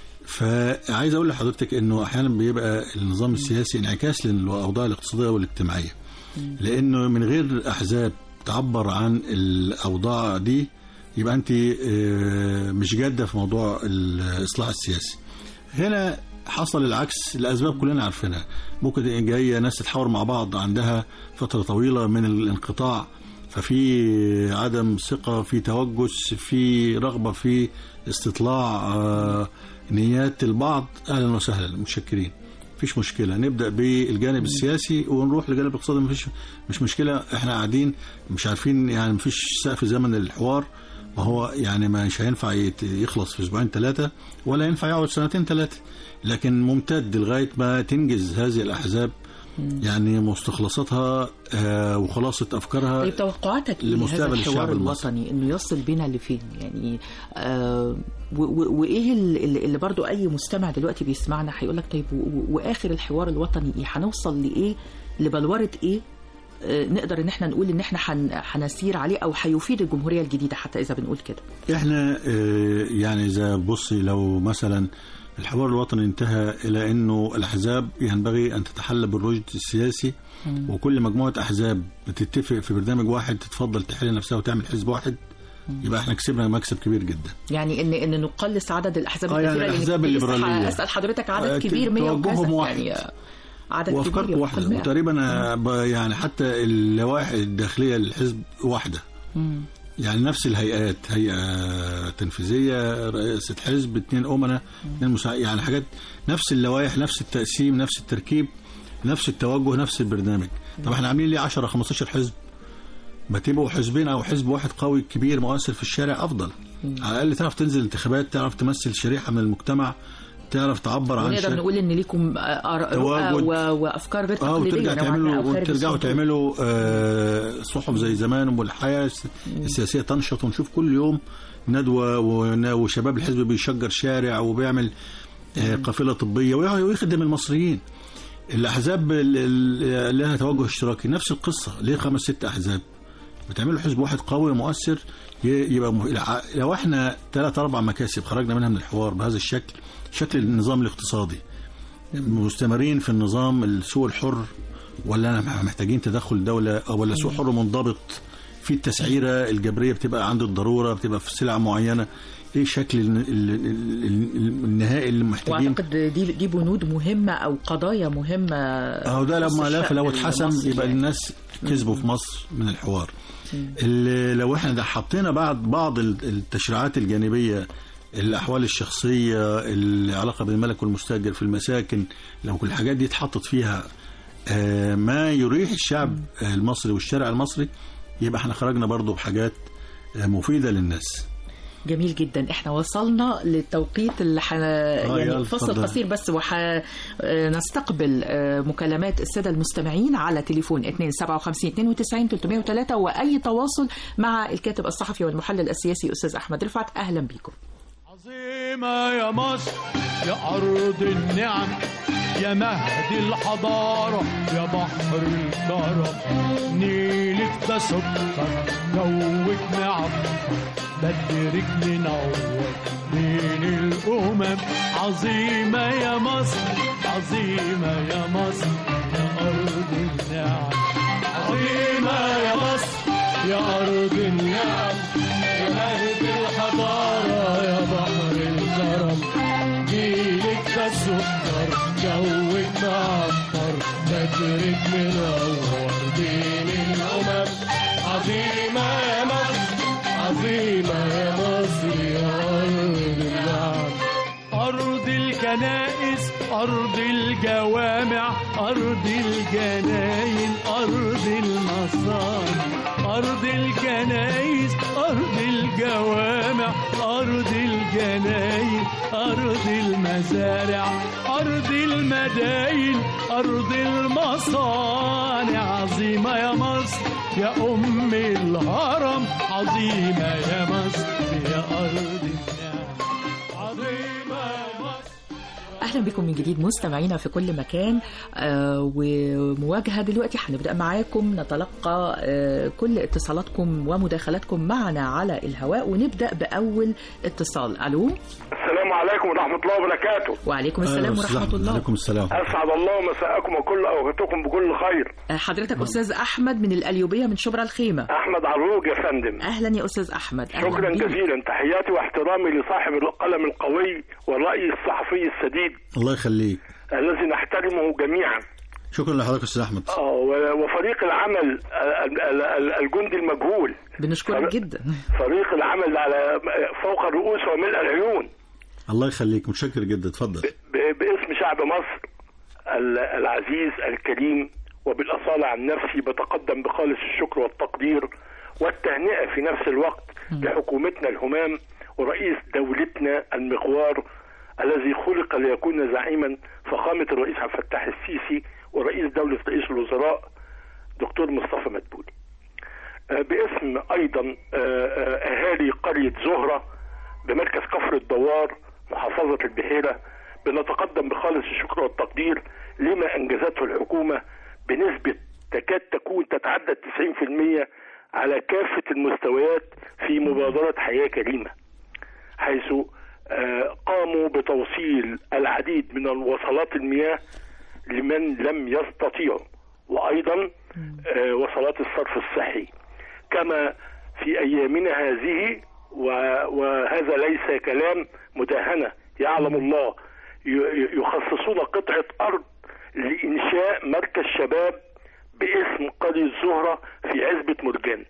فعايز اقول لحضرتك انه احيانا بيبقى النظام السياسي انعكاس للاوضاع الاقتصاديه والاجتماعيه لانه من غير احزاب تعبر عن الاوضاع دي يبقى انت آه، مش جاده في موضوع الاصلاح السياسي هنا حصل العكس لاسباب كلنا عارفينها ممكن جايه ناس تتحاور مع بعض عندها فتره طويله من الانقطاع ففي عدم ثقه في توجس في رغبه في استطلاع آه، نيات البعض اهلا وسهلا متشكرين مفيش مشكله نبدا بالجانب السياسي ونروح للجانب الاقتصادي مفيش مش مشكله احنا قاعدين مش عارفين يعني مفيش سقف زمن للحوار ما هو يعني مش هينفع يت- يخلص في اسبوعين ثلاثه ولا ينفع يقعد سنتين ثلاثه لكن ممتد لغايه ما تنجز هذه الاحزاب يعني مستخلصاتها آه وخلاصه افكارها طيب توقعاتك ايه لمستقبل لهذا الشعب الحوار المصري. الوطني انه يصل بينا لفين يعني آه و- و- وايه اللي, اللي برضو اي مستمع دلوقتي بيسمعنا هيقول لك طيب و- و- واخر الحوار الوطني ايه هنوصل لايه لبلوره ايه آه نقدر ان احنا نقول ان احنا هن- هنسير عليه او هيفيد الجمهوريه الجديده حتى اذا بنقول كده احنا آه، يعني اذا بصي لو مثلا الحوار الوطني انتهى الى انه الاحزاب ينبغي ان تتحلى بالرشد السياسي وكل مجموعه احزاب بتتفق في برنامج واحد تتفضل تحل نفسها وتعمل حزب واحد يبقى احنا كسبنا مكسب كبير جدا يعني ان ان نقلص عدد الاحزاب آه، يعني الكثيره لأن الأحزاب كنت لسه الليبرالية. اسال حضرتك آه، عدد كبير 100 توجههم وكذا واحد. يعني آه، عدد وافكاركم كبير واحده يفوق المئة. وتقريبا آه، ب- يعني حتى اللوائح الداخليه للحزب واحده مم. يعني نفس الهيئات هيئه تنفيذيه رئاسه حزب اثنين امناء اثنين مساع... يعني حاجات نفس اللوائح نفس التقسيم نفس التركيب نفس التوجه نفس البرنامج طب احنا عاملين ليه 10 15 حزب ما تبقوا حزبين او حزب واحد قوي كبير مؤثر في الشارع افضل على الاقل تعرف تنزل انتخابات تعرف تمثل شريحه من المجتمع تعرف تعبر عن ونقدر شر- نقول ان ليكم آراء رؤى تواجد. و- وافكار غير اه تقليديه وترجع نوعاً ما تعملوا أو خارج وترجعوا الصندوق. تعملوا آه، صحف زي زمان والحياه السياسيه تنشط ونشوف كل يوم ندوه ون- وشباب الحزب بيشجر شارع وبيعمل آه، قافله طبيه ويخدم المصريين الاحزاب ال- ال- لها توجه اشتراكي نفس القصه ليه خمس ست احزاب بتعملوا حزب واحد قوي مؤثر ي- يبقى م- الع- لو احنا ثلاث اربع مكاسب خرجنا منها من الحوار بهذا الشكل شكل النظام الاقتصادي مستمرين في النظام السوق الحر ولا أنا محتاجين تدخل دولة أو ولا سوق حر منضبط في التسعيرة الجبرية بتبقى عند الضرورة بتبقى في سلع معينة ايه شكل ال- ال- ال- ال- النهائي اللي محتاجين واعتقد دي دي بنود مهمه او قضايا مهمه اهو ده لما لا الشأن لو اتحسم المصري يبقى يعني. الناس كسبوا في مصر من الحوار اللي لو احنا ده حطينا بعض بعض ال- التشريعات الجانبيه الاحوال الشخصيه العلاقه بين الملك والمستاجر في المساكن لو كل الحاجات دي اتحطت فيها آه، ما يريح الشعب المصري والشارع المصري يبقى احنا خرجنا برضو بحاجات آه، مفيده للناس جميل جدا احنا وصلنا للتوقيت اللي ح... يعني يلا، فصل اتفضل. قصير بس وهنستقبل مكالمات الساده المستمعين على تليفون 257 92 303 واي تواصل مع الكاتب الصحفي والمحلل السياسي استاذ احمد رفعت اهلا بيكم عظيمة يا مصر يا أرض النعم يا مهد الحضارة يا بحر الكرم نيلك ده سكر جوك معطر بدرك منور بين الأمم عظيمة يا مصر عظيمة يا مصر يا أرض النعم عظيمة يا مصر يا أرض النعم يا مهد الحضارة يا بحر الكرم جيلك ده سكر جوك معطر بدرك منور بين الأمم عظيمة يا مصر عظيمة يا مصر يا أرض النعم أرض الكنائس أرض الجوامع أرض الجناين أرض المصانع أرض الكنائس أرض الجوامع أرض الجناين أرض المزارع أرض المداين أرض المصانع عظيمة يا مصر يا أم الهرم عظيمة يا مصر يا أرض النعم عظيمة يا مصر اهلا بكم من جديد مستمعينا في كل مكان آه ومواجهه دلوقتي هنبدا معاكم نتلقى آه كل اتصالاتكم ومداخلاتكم معنا على الهواء ونبدا باول اتصال الو السلام عليكم ورحمة الله وبركاته وعليكم السلام أهلا وسهلا. ورحمه الله عليكم السلام أسعد الله مساءكم وكل أوقاتكم بكل خير آه حضرتك استاذ احمد من القليوبيه من شبرا الخيمه أحمد عروج يا فندم اهلا يا استاذ احمد أهلاً شكرا بيك. جزيلا تحياتي واحترامي لصاحب القلم القوي والرأي الصحفي السديد الله يخليك الذي نحترمه جميعا شكرا لحضرتك استاذ احمد آه، و- وفريق العمل ال- ال- ال- الجندي المجهول بنشكرك جدا فريق العمل على فوق الرؤوس وملء العيون الله يخليك متشكر جدا اتفضل ب- باسم شعب مصر ال- العزيز الكريم وبالأصالة عن نفسي بتقدم بخالص الشكر والتقدير والتهنئة في نفس الوقت لحكومتنا الهمام ورئيس دولتنا المغوار الذي خلق ليكون زعيما فخامة الرئيس عبد الفتاح السيسي ورئيس دولة رئيس الوزراء دكتور مصطفى مدبولي آه، باسم أيضا آه، آه، أهالي قرية زهرة بمركز كفر الدوار محافظة البحيرة بنتقدم بخالص الشكر والتقدير لما أنجزته الحكومة بنسبة تكاد تكون تتعدى 90% على كافة المستويات في مبادرة حياة كريمة حيث آه، قاموا بتوصيل العديد من الوصلات المياه لمن لم يستطيعوا وأيضا آه، وصلات الصرف الصحي كما في أيامنا هذه و- وهذا ليس كلام مداهنة يعلم الله ي- ي- يخصصون قطعة أرض لإنشاء مركز شباب باسم قرية الزهرة في عزبة مرجان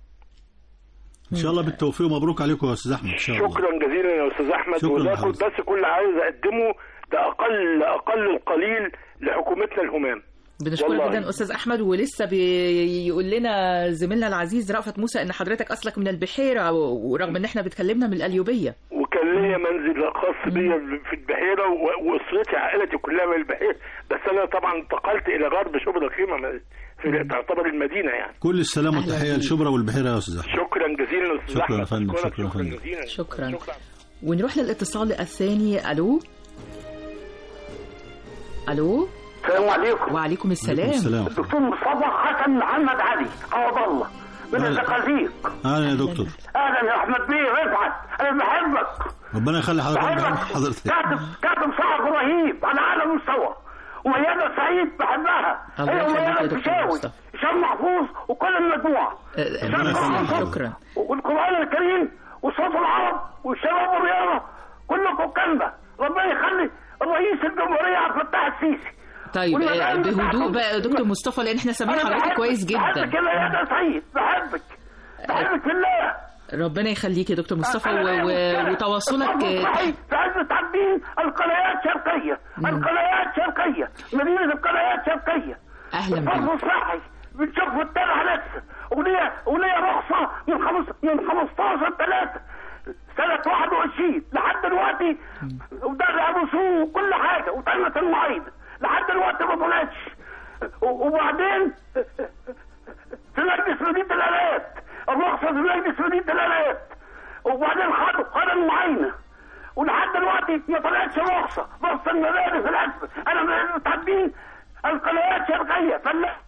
ان شاء الله بالتوفيق ومبروك عليكم يا استاذ احمد ان شاء الله شكرا جزيلا يا استاذ احمد شكراً وده لحضرتك. كل- بس كل اللي عايز اقدمه ده اقل اقل القليل لحكومتنا الهمام بنشكرك والله. جدا استاذ احمد ولسه بيقول لنا زميلنا العزيز رأفت موسى ان حضرتك اصلك من البحيره ورغم ان احنا بتكلمنا من القليوبيه وكان ليا منزل خاص بيا في البحيره و- واسرتي عائلتي كلها من البحيره بس انا طبعا انتقلت الى غرب شبرا الخيمه في تعتبر المدينه يعني كل السلام أهلا والتحيه بيك. لشبرا والبحيره يا استاذ احمد شكرا جزيلا استاذ شكراً احمد يا فندم، أشكرك شكراً يا فندم. جزيلا شكراً. ونروح للاتصال الثاني الو الو السلام عليكم وعليكم السلام السلام الدكتور مصطفى حسن محمد علي عوض الله من أهلا. الزقازيق اهلا يا دكتور اهلا يا احمد بيه رفعت انا بحبك ربنا يخلي حضرتك بحبك بحب حضرتك كاتب كاتب صحفي رهيب على اعلى مستوى وميادة سعيد بحبها الله هي يخليك يا وميادة دكتور الفيشاوي مصطفى. هشام محفوظ وكل المجموعة آه، هشام ربنا يخليك. محفوظ شكرا والقرآن الكريم وصوت العرب والشباب والرياضة كلكم كنبة ربنا يخلي الرئيس الجمهورية عبد الفتاح السيسي طيب والمدام آه، بهدوء بتاعته. بقى يا دكتور مصطفى لان احنا سامعين أنا حضرتك بحبك- كويس بحبك جدا يا ميادة سعيد بحبك بحبك في الله ربنا يخليك يا دكتور مصطفى و... و... وتواصلك آه، صحيح في عزة عابدين القلايات شرقية القلايات شرقية مدينة القلايات شرقية اهلا الصرف بيك الصحي بنشوف التابع لسه أغنية أغنية رخصة من خمس من 15 3 سنة 21 لحد دلوقتي وده أبو سوق وكل حاجة وتمت المعايدة لحد دلوقتي ما طلعتش و- وبعدين في مجلس مدينة الآلات الرخصة في مجلس مدينة الآلات وبعدين خدوا خدوا المعاينة ولحد دلوقتي ما طلعتش رخصة رخصة المباني في العزبة أنا من متعدين القنوات شرقية فلا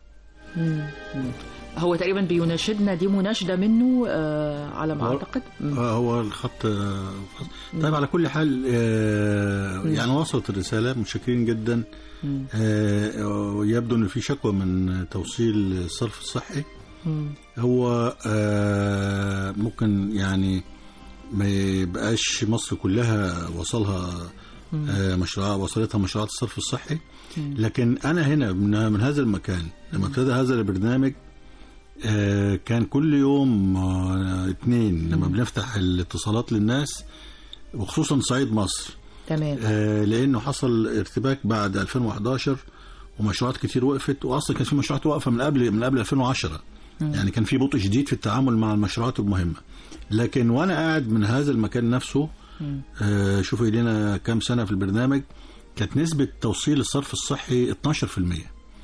هو تقريبا بيناشدنا دي مناشده منه آه على ما هو- اعتقد مم. آه، هو الخط آه، طيب على كل حال آه، يعني وصلت الرسالة متشكرين جدا آه، يبدو ان في شكوى من توصيل الصرف الصحي مم. هو آه، ممكن يعني ما يبقاش مصر كلها وصلها آه، مشروع وصلتها مشروعات الصرف الصحي لكن انا هنا من, من هذا المكان لما ابتدى هذا البرنامج آه، كان كل يوم آه، اثنين لما بنفتح الاتصالات للناس وخصوصا صعيد مصر تمام آه، لانه حصل ارتباك بعد 2011 ومشروعات كتير وقفت واصلا كان في مشروعات واقفه من قبل من قبل 2010 يعني كان في بطء شديد في التعامل مع المشروعات المهمه لكن وانا قاعد من هذا المكان نفسه آه، شوفوا لنا كام سنه في البرنامج كانت نسبه توصيل الصرف الصحي 12%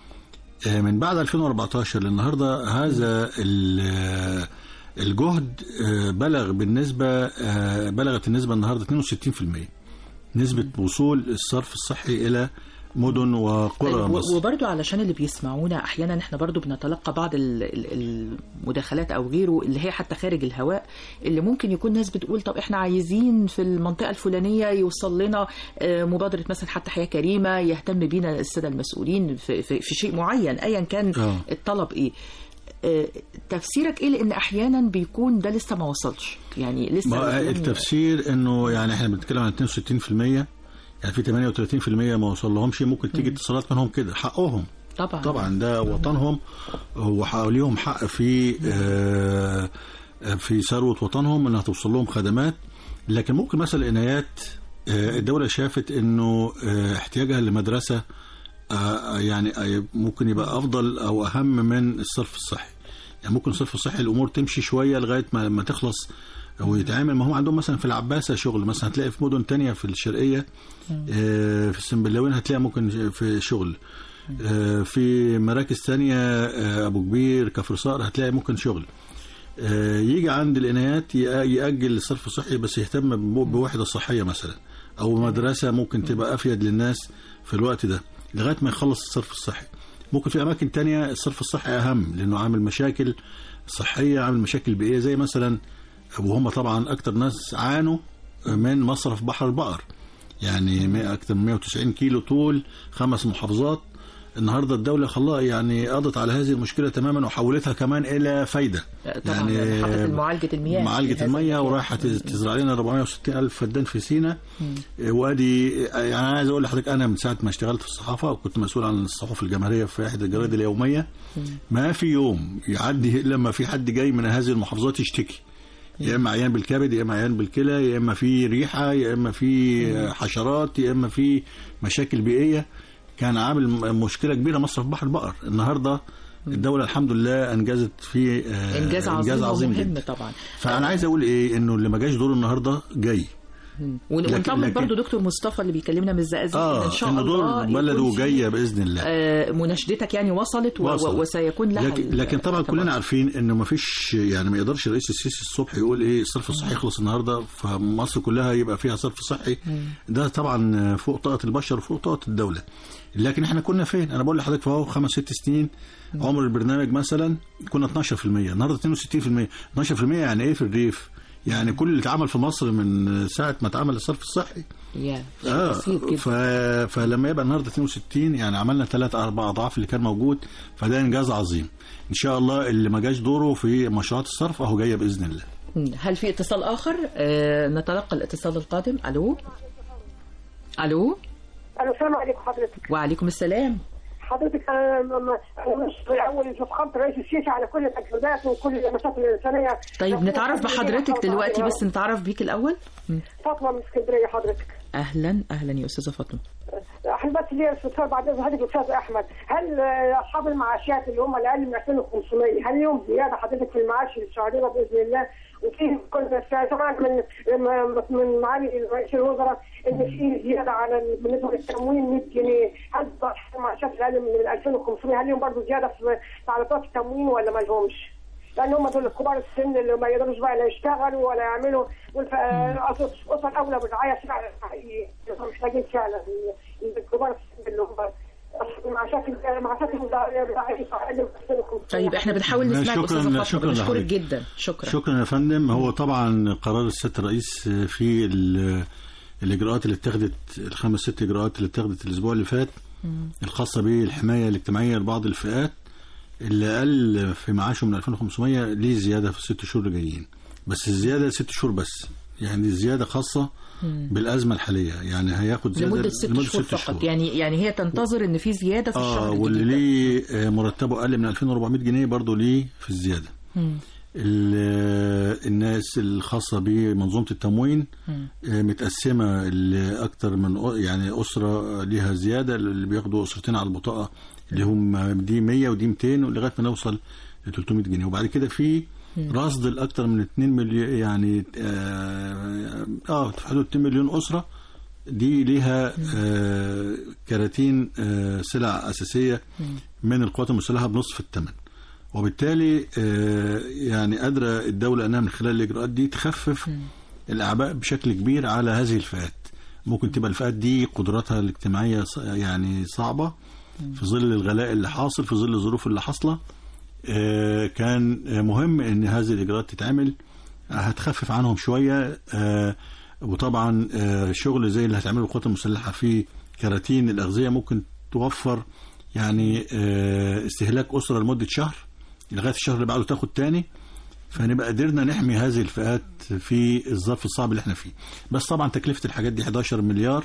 آه، من بعد 2014 للنهارده هذا ال- آه، الجهد آه، بلغ بالنسبه آه، بلغت النسبه النهارده 62% نسبه وصول الصرف الصحي الى مدن وقرى طيب مصر وبرضو علشان اللي بيسمعونا احيانا احنا برضو بنتلقى بعض ال- ال- المداخلات او غيره اللي هي حتى خارج الهواء اللي ممكن يكون ناس بتقول طب احنا عايزين في المنطقه الفلانيه يوصل لنا آه، مبادره مثلا حتى حياه كريمه يهتم بينا الساده المسؤولين في, في, في شيء معين ايا كان آه. الطلب ايه آه، تفسيرك ايه لان احيانا بيكون ده لسه ما وصلش يعني لسه ما بيكون- التفسير انه يعني احنا بنتكلم عن 62% يعني في 38% ما وصل لهمش ممكن تيجي اتصالات منهم كده حقهم طبعا طبعا ده وطنهم وليهم حق في آه، في ثروه وطنهم انها توصل لهم خدمات لكن ممكن مثلا العنايات آه، الدوله شافت انه آه، احتياجها لمدرسه آه، يعني آه، ممكن يبقى افضل او اهم من الصرف الصحي يعني ممكن الصرف الصحي الامور تمشي شويه لغايه ما ما تخلص ويتعامل ما هم عندهم مثلا في العباسه شغل مثلا هتلاقي في مدن تانية في الشرقيه آه، في السنبلاوين هتلاقي ممكن في شغل آه، في مراكز تانية آه، ابو كبير كفر صقر هتلاقي ممكن شغل آه، يجي عند العنايات يأ- يأجل الصرف الصحي بس يهتم ب- بوحدة صحية مثلا أو مدرسة ممكن تبقى أفيد للناس في الوقت ده لغاية ما يخلص الصرف الصحي ممكن في أماكن تانية الصرف الصحي أهم لأنه عامل مشاكل صحية عامل مشاكل بيئية زي مثلا وهم طبعا أكتر ناس عانوا من مصرف بحر البقر يعني مية- أكتر من 190 كيلو طول خمس محافظات النهارده الدولة خلاص يعني قضت على هذه المشكلة تماما وحولتها كمان إلى فايدة طبعا يعني حطت معالجه المياه في معالجة هذا المية المكان. ورايحة تز- تزرع لنا 460 ألف فدان في سينا وادي يعني أنا عايز أقول لحضرتك أنا من ساعة ما اشتغلت في الصحافة وكنت مسؤول عن الصحف الجماهيرية في إحدى الجرائد اليومية ما في يوم يعدي إلا لما في حد جاي من هذه المحافظات يشتكي يا اما عيان بالكبد يا اما عيان بالكلى يا اما في ريحه يا اما في حشرات يا اما في مشاكل بيئيه كان عامل م- مشكله كبيره مصرف بحر البقر النهارده الدوله الحمد لله انجزت في آه، انجاز عظيم انجاز عظيم ومهم جدا طبعا فانا عايز اقول ايه انه اللي ما جاش دوره النهارده جاي مم. ون- لكن- ونطمن لكن- برضو دكتور مصطفى اللي بيكلمنا من الزقازيق إن اه ان شاء ان الله دور بلده يكون في- جايه باذن الله آه، مناشدتك يعني وصلت, و... وصل. و... وسيكون لها لكن, ال- لكن طبعا الارتباط. كلنا عارفين انه ما فيش يعني ما يقدرش الرئيس السيسي الصبح يقول ايه الصرف الصحي يخلص النهارده فمصر كلها يبقى فيها صرف صحي ده طبعا فوق طاقه البشر وفوق طاقه الدوله لكن احنا كنا فين انا بقول لحضرتك فهو خمس ست سنين عمر البرنامج مثلا كنا 12% النهارده 62% 12% يعني ايه في الريف يعني كل اللي اتعمل في مصر من ساعه ما اتعمل الصرف الصحي يا شيء اه بسيط جدا ف... فلما يبقى النهارده 62 يعني عملنا ثلاث اربع اضعاف اللي كان موجود فده انجاز عظيم ان شاء الله اللي ما جاش دوره في مشروعات الصرف اهو جايه باذن الله مم. هل في اتصال اخر آه، نتلقى الاتصال القادم الو الو الو السلام عليكم حضرتك وعليكم السلام حضرتك انا م- انا مش اول فخامه الرئيس السيسي على كل التجهيزات وكل المشاكل الانسانيه طيب نتعرف بحضرتك دلوقتي بس نتعرف بيك الاول مم. فاطمه من اسكندريه حضرتك اهلا اهلا يا استاذه فاطمه احنا بس ليه استفسار بعد اذن حضرتك استاذ احمد هل آه، اصحاب المعاشات اللي هم اللي اقل من 2500 هل ليهم زياده حضرتك في المعاش الشهريه باذن الله وفي كل طبعا من من- من معالي رئيس الوزراء ان في زياده على ال- بالنسبه للتموين 100 جنيه هل اصحاب المعاشات اللي اقل من 2500 هل ليهم برضه زياده في في علاقات التموين ولا ما لهمش؟ لان هم دول كبار السن اللي ما يقدروش بقى لا يشتغلوا ولا يعملوا والف- آه، اسر اولى بالرعايه فعلا حقيقي هم محتاجين فعلا ال- الكبار السن اللي هم معاشات معاشات الضعيفه اقل من 2500 طيب احنا بنحاول شكراً- نسمعك استاذه فاطمه شكراً بنشكرك لحضرتك. جدا شكرا شكرا يا فندم هو طبعا قرار السيد الرئيس في ال- الاجراءات اللي اتخذت الخمس ست اجراءات اللي اتخذت الاسبوع اللي فات الخاصه بالحمايه الاجتماعيه لبعض الفئات اللي قل في معاشه من 2500 ليه زياده في الست شهور اللي جايين بس الزياده ست شهور بس يعني دي زياده خاصه بالازمه الحاليه يعني هياخد زياده لمده ست شهور فقط يعني يعني هي تنتظر ان في زياده في الشهر اه الجديد واللي ده. ليه آه، مرتبه اقل من 2400 جنيه برضه ليه في الزياده مم. ال- الناس الخاصة بمنظومة التموين مم. آه، متقسمة لأكتر من أ- يعني أسرة ليها زيادة اللي بياخدوا أسرتين على البطاقة اللي هم دي 100 ودي 200 لغاية ما نوصل ل 300 جنيه وبعد كده في رصد لأكتر من 2 مليون يعني اه آه، في حدود 2 مليون أسرة دي ليها آه كراتين آه سلع أساسية من القوات المسلحة بنصف الثمن وبالتالي آه، يعني قادرة الدولة أنها من خلال الإجراءات دي تخفف الأعباء بشكل كبير على هذه الفئات ممكن تبقى الفئات دي قدراتها الاجتماعية ص- يعني صعبة في ظل الغلاء اللي حاصل في ظل الظروف اللي حاصلة آه، كان آه، مهم ان هذه الاجراءات تتعمل آه، هتخفف عنهم شويه آه، وطبعا آه، شغل زي اللي هتعمله القوات المسلحه في كراتين الاغذيه ممكن توفر يعني آه، استهلاك اسره لمده شهر لغايه الشهر اللي بعده تاخد تاني فنبقى قدرنا نحمي هذه الفئات في الظرف الصعب اللي احنا فيه بس طبعا تكلفه الحاجات دي 11 مليار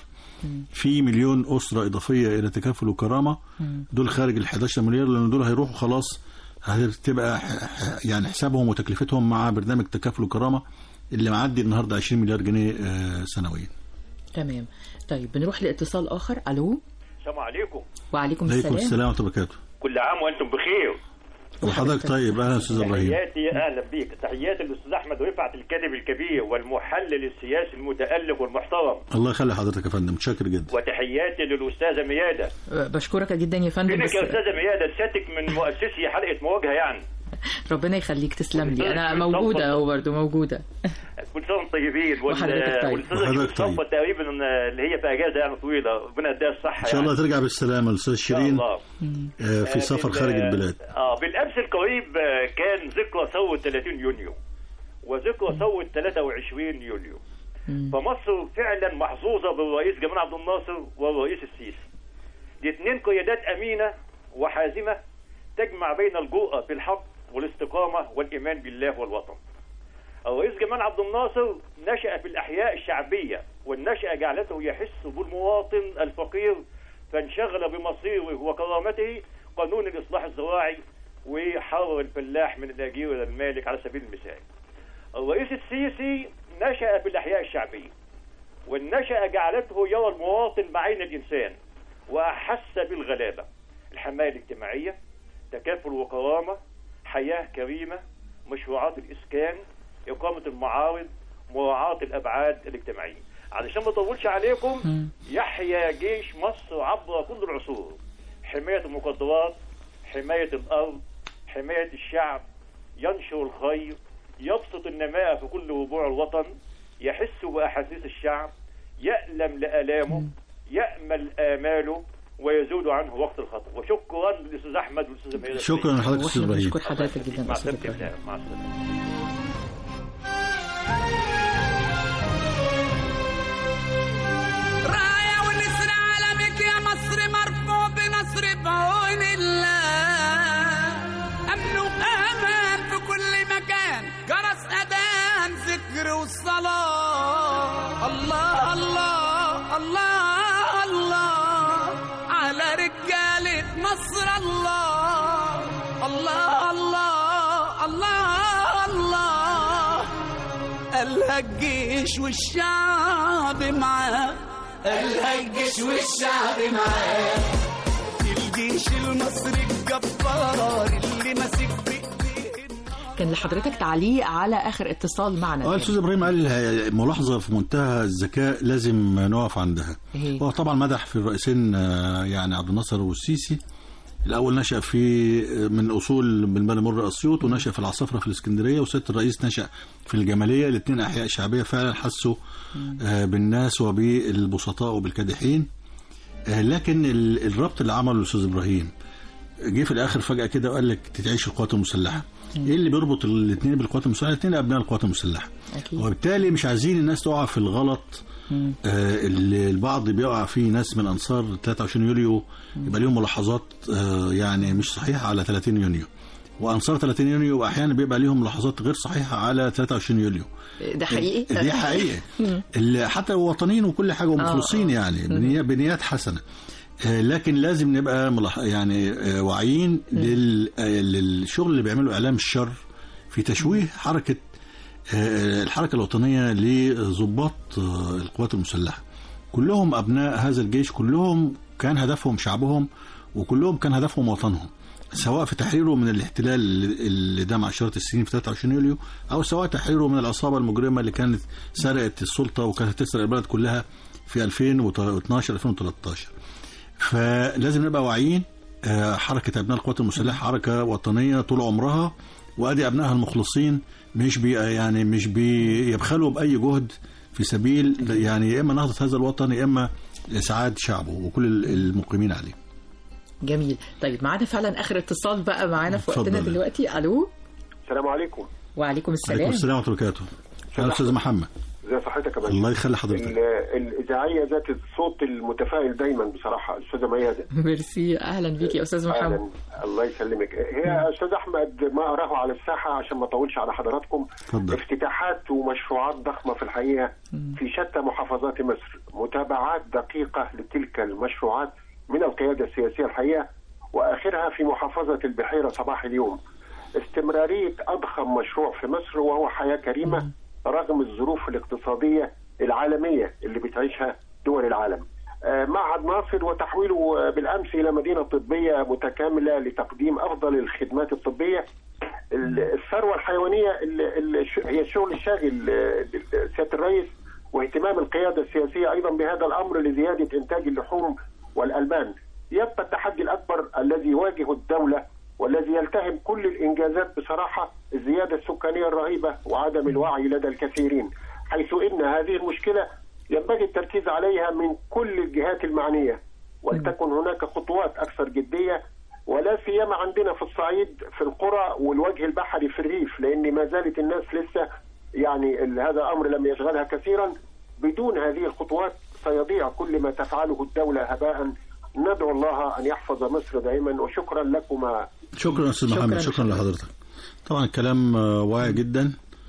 في مليون اسره اضافيه الى تكافل وكرامه دول خارج ال 11 مليار لان دول هيروحوا خلاص هتبقى ح- ح- يعني حسابهم وتكلفتهم مع برنامج تكافل وكرامه اللي معدي النهارده 20 مليار جنيه آه، سنويا. تمام طيب بنروح لاتصال اخر الو السلام عليكم وعليكم عليكم السلام السلام ورحمه الله وبركاته. كل عام وانتم بخير وحضرتك طيب اهلا استاذ ابراهيم. تحياتي اهلا بيك تحياتي للاستاذ احمد رفعت الكاتب الكبير والمحلل السياسي المتالق والمحترم الله يخلي حضرتك يا فندم متشكر جدا. وتحياتي للاستاذه مياده أه، بشكرك جدا يا فندم فينك بس يا استاذه مياده سيادتك من مؤسسي حلقه مواجهه يعني ربنا يخليك تسلم لي انا موجوده اهو برضه موجوده كل سنه وانتم طيبين وال- وحضرتك طيب. والاستاذه وحضرتك طيب. مصطفى تقريبا اللي هي في اجازه يعني طويله ربنا يديها الصحه ان شاء الله يعني. ترجع بالسلامه الاستاذ إن شاء شيرين الله. آه، في آه، سفر بال- خارج البلاد. اه بالامس القريب آه، كان ذكرى ثوره 30 يونيو وذكرى ثوره 23 يوليو فمصر فعلا محظوظه بالرئيس جمال عبد الناصر والرئيس السيسي دي اثنين قيادات امينه وحازمه تجمع بين الجرأه في الحق والاستقامه والايمان بالله والوطن الرئيس جمال عبد الناصر نشأ في الأحياء الشعبية والنشأة جعلته يحس بالمواطن الفقير فانشغل بمصيره وكرامته قانون الإصلاح الزراعي وحرر الفلاح من الأجير إلى المالك على سبيل المثال الرئيس السيسي نشأ في الأحياء الشعبية والنشأة جعلته يرى المواطن بعين الإنسان وأحس بالغلابة الحماية الاجتماعية تكافل وكرامة حياة كريمة مشروعات الإسكان إقامة المعارض مراعاة الأبعاد الاجتماعية علشان ما اطولش عليكم يحيا جيش مصر عبر كل العصور حمايه المقدرات حمايه الارض حمايه الشعب ينشر الخير يبسط النماء في كل ربوع الوطن يحس باحاسيس الشعب يألم لآلامه يأمل آماله ويزول عنه وقت الخطر وشكرا للاستاذ احمد والاستاذ ميادة شكرا لحضرتك استاذ ابراهيم بشكر حضرتك جدا مع أستاذ السلامه إبراهيم. مع السلامه راية ونسر علمك يا مصر مرفوع بنصر بعون الله أمن وأمان في كل مكان جرس أذان ذكر والصلاة الله الله الله الله على رجالة مصر الله الله الله الله الله قالها الجيش والشعب معاه قالها الجيش والشعب معاه الجيش المصري الجبار اللي ماسك كان لحضرتك تعليق على اخر اتصال معنا اه الاستاذ ابراهيم قال ملاحظه في منتهى الذكاء لازم نقف عندها إيه؟ هو طبعا مدح في الرئيسين آه، يعني عبد الناصر والسيسي الاول نشا في من اصول بالبني مر اسيوط ونشا في العصافره في الاسكندريه وسياده الرئيس نشا في الجماليه الاثنين احياء شعبيه فعلا حسوا آه، بالناس وبالبسطاء وبالكادحين آه، لكن ال- الربط اللي عمله الاستاذ ابراهيم جه في الاخر فجاه كده وقال لك تتعيش القوات المسلحه ايه اللي بيربط الاثنين بالقوات المسلحه الاثنين ابناء القوات المسلحه أكيد. وبالتالي مش عايزين الناس تقع في الغلط آه اللي البعض بيقع فيه ناس من انصار 23 يوليو يبقى ليهم ملاحظات آه يعني مش صحيحه على 30 يونيو وانصار 30 يونيو احيانا بيبقى ليهم ملاحظات غير صحيحه على 23 يوليو ده حقيقي دي حقيقه اللي حتى وطنيين وكل حاجه ومخلصين يعني بنية- بنيات حسنه آه، لكن لازم نبقى ملاح- يعني آه، واعيين لل- آه، للشغل اللي بيعمله اعلام الشر في تشويه حركه آه، الحركه الوطنيه لضباط آه، القوات المسلحه كلهم ابناء هذا الجيش كلهم كان هدفهم شعبهم وكلهم كان هدفهم وطنهم سواء في تحريره من الاحتلال اللي دام عشرات السنين في 23 يوليو او سواء تحريره من العصابه المجرمه اللي كانت سرقت السلطه وكانت تسرق البلد كلها في 2012 2013 فلازم نبقى واعيين آه، حركه ابناء القوات المسلحه حركه وطنيه طول عمرها وادي ابنائها المخلصين مش بي يعني مش بيبخلوا باي جهد في سبيل يعني يا اما نهضه هذا الوطن يا اما اسعاد شعبه وكل المقيمين عليه جميل طيب معانا فعلا اخر اتصال بقى معانا في وقتنا اتفضل. دلوقتي الو السلام عليكم وعليكم السلام عليكم السلام ورحمه الله وبركاته اهلا استاذ محمد ازي صحتك يا باشا الله يخلي حضرتك ال- الاذاعيه ذات الصوت المتفائل دايما بصراحه استاذه ميادة ميرسي اهلا بيك يا استاذ محمد أهلاً. الله يسلمك هي يا استاذ احمد ما اراه على الساحه عشان ما اطولش على حضراتكم اتفضل. افتتاحات ومشروعات ضخمه في الحقيقه في شتى محافظات مصر متابعات دقيقه لتلك المشروعات من القياده السياسيه الحقيقه واخرها في محافظه البحيره صباح اليوم استمراريه اضخم مشروع في مصر وهو حياه كريمه رغم الظروف الاقتصاديه العالميه اللي بتعيشها دول العالم آه، معهد ناصر وتحويله آه، بالامس الى مدينه طبيه متكامله لتقديم افضل الخدمات الطبيه ال- الثروه الحيوانيه ال- ال- هي الشغل الشاغل آه، سياده الرئيس واهتمام القياده السياسيه ايضا بهذا الامر لزياده انتاج اللحوم والالبان يبقى التحدي الاكبر الذي يواجه الدوله والذي يلتهم كل الانجازات بصراحه الزياده السكانيه الرهيبه وعدم الوعي لدى الكثيرين حيث ان هذه المشكله ينبغي التركيز عليها من كل الجهات المعنيه ولتكن هناك خطوات اكثر جديه ولا سيما عندنا في الصعيد في القرى والوجه البحري في الريف لان ما زالت الناس لسه يعني ال- هذا امر لم يشغلها كثيرا بدون هذه الخطوات سيضيع كل ما تفعله الدوله هباء ندعو الله ان يحفظ مصر دائما وشكرا لكما شكرا استاذ شكراً محمد شكرا لحضرتك طبعا الكلام آه، واعي جدا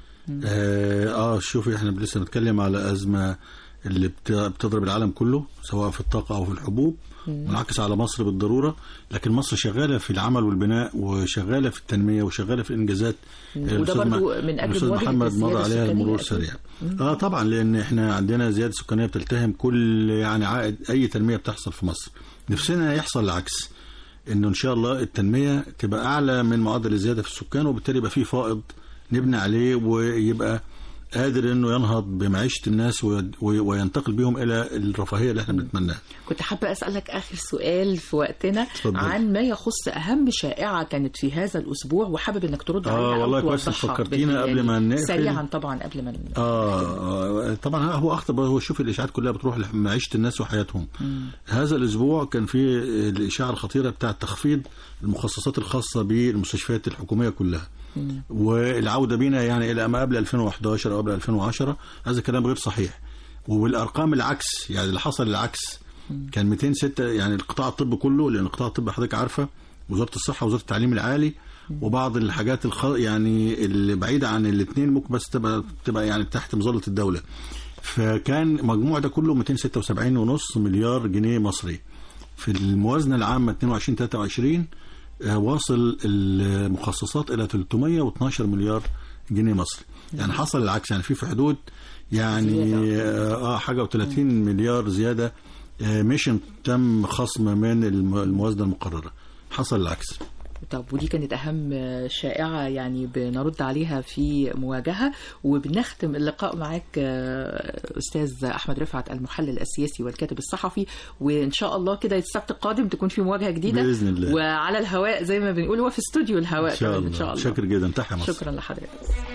اه, آه شوفي احنا لسه بنتكلم على ازمه اللي بت- بتضرب العالم كله سواء في الطاقه او في الحبوب منعكس على مصر بالضروره لكن مصر شغاله في العمل والبناء وشغاله في التنميه وشغاله في الانجازات وده الأستاذ برضو م- من أجل الأستاذ مواجهة محمد مر الزيادة عليها السكانية المرور أكيد. سريع اه طبعا لان احنا عندنا زياده سكانيه بتلتهم كل يعني عائد اي تنميه بتحصل في مصر نفسنا يحصل العكس انه ان شاء الله التنميه تبقى اعلى من معدل الزياده في السكان وبالتالي يبقى في فائض نبني عليه ويبقى قادر انه ينهض بمعيشه الناس ويد- وي- وينتقل بهم الى الرفاهيه اللي احنا بنتمناها كنت حابة أسألك آخر سؤال في وقتنا اتفضل. عن ما يخص أهم شائعة كانت في هذا الأسبوع وحابب إنك ترد آه، عليها أو والله كويس إنك توضحها فكرتينا بال- قبل ما يعني نقفل. سريعا طبعا قبل ما ن- آه, اه طبعا هو اخطر هو شوف الاشاعات كلها بتروح لمعيشه الناس وحياتهم هذا الاسبوع كان في الاشاعه الخطيره بتاعه تخفيض المخصصات الخاصه بالمستشفيات الحكوميه كلها والعوده بنا يعني الى ما قبل 2011 او قبل 2010 هذا كلام غير صحيح والارقام العكس يعني اللي حصل العكس كان 206 يعني القطاع الطبي كله لان قطاع الطب حضرتك عارفه وزاره الصحه وزاره التعليم العالي وبعض الحاجات الخ... يعني اللي بعيده عن الاثنين ممكن بس تبقى تبقى يعني تحت مظله الدوله فكان مجموع ده كله 276.5 مليار جنيه مصري في الموازنه العامه 22 23 آه، واصل المخصصات الى 312 مليار جنيه مصري يعني حصل العكس يعني في في حدود يعني اه حاجه و30 مليار زياده آه، ميشن تم خصم من الم- الموازنه المقرره حصل العكس طب ودي كانت أهم شائعة يعني بنرد عليها في مواجهة وبنختم اللقاء معاك آه، أستاذ أحمد رفعت المحلل السياسي والكاتب الصحفي وإن شاء الله كده السبت القادم تكون في مواجهة جديدة بإذن الله. وعلى الهواء زي ما بنقول هو في استوديو الهواء ان شاء كمان الله, إن شاء الله شاكر جدا تحيا مصر شكرا لحضرتك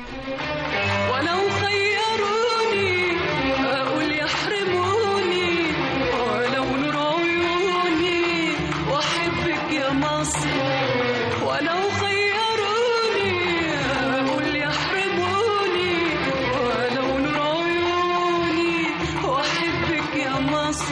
ولو خيروني أقول يحرموني ولو نور عيوني وأحبك يا مصر ولو خيروني أقول يحرموني ولو نور عيوني وأحبك يا مصر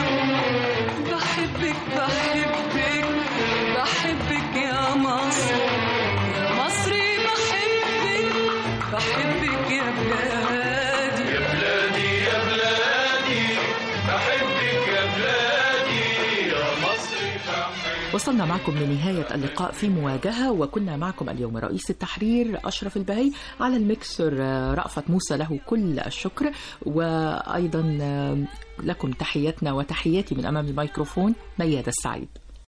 بحبك بحبك بحبك يا مصر يا مصري بحبك بحبك يا بلادي يا بلادي يا بلادي بحبك يا بلادي يا مصري بحبك وصلنا معكم لنهاية اللقاء في مواجهة وكنا معكم اليوم رئيس التحرير أشرف البهي على المكسر آه، رأفت موسى له كل الشكر وأيضا آه، لكم تحياتنا وتحياتي من أمام الميكروفون ميادة السعيد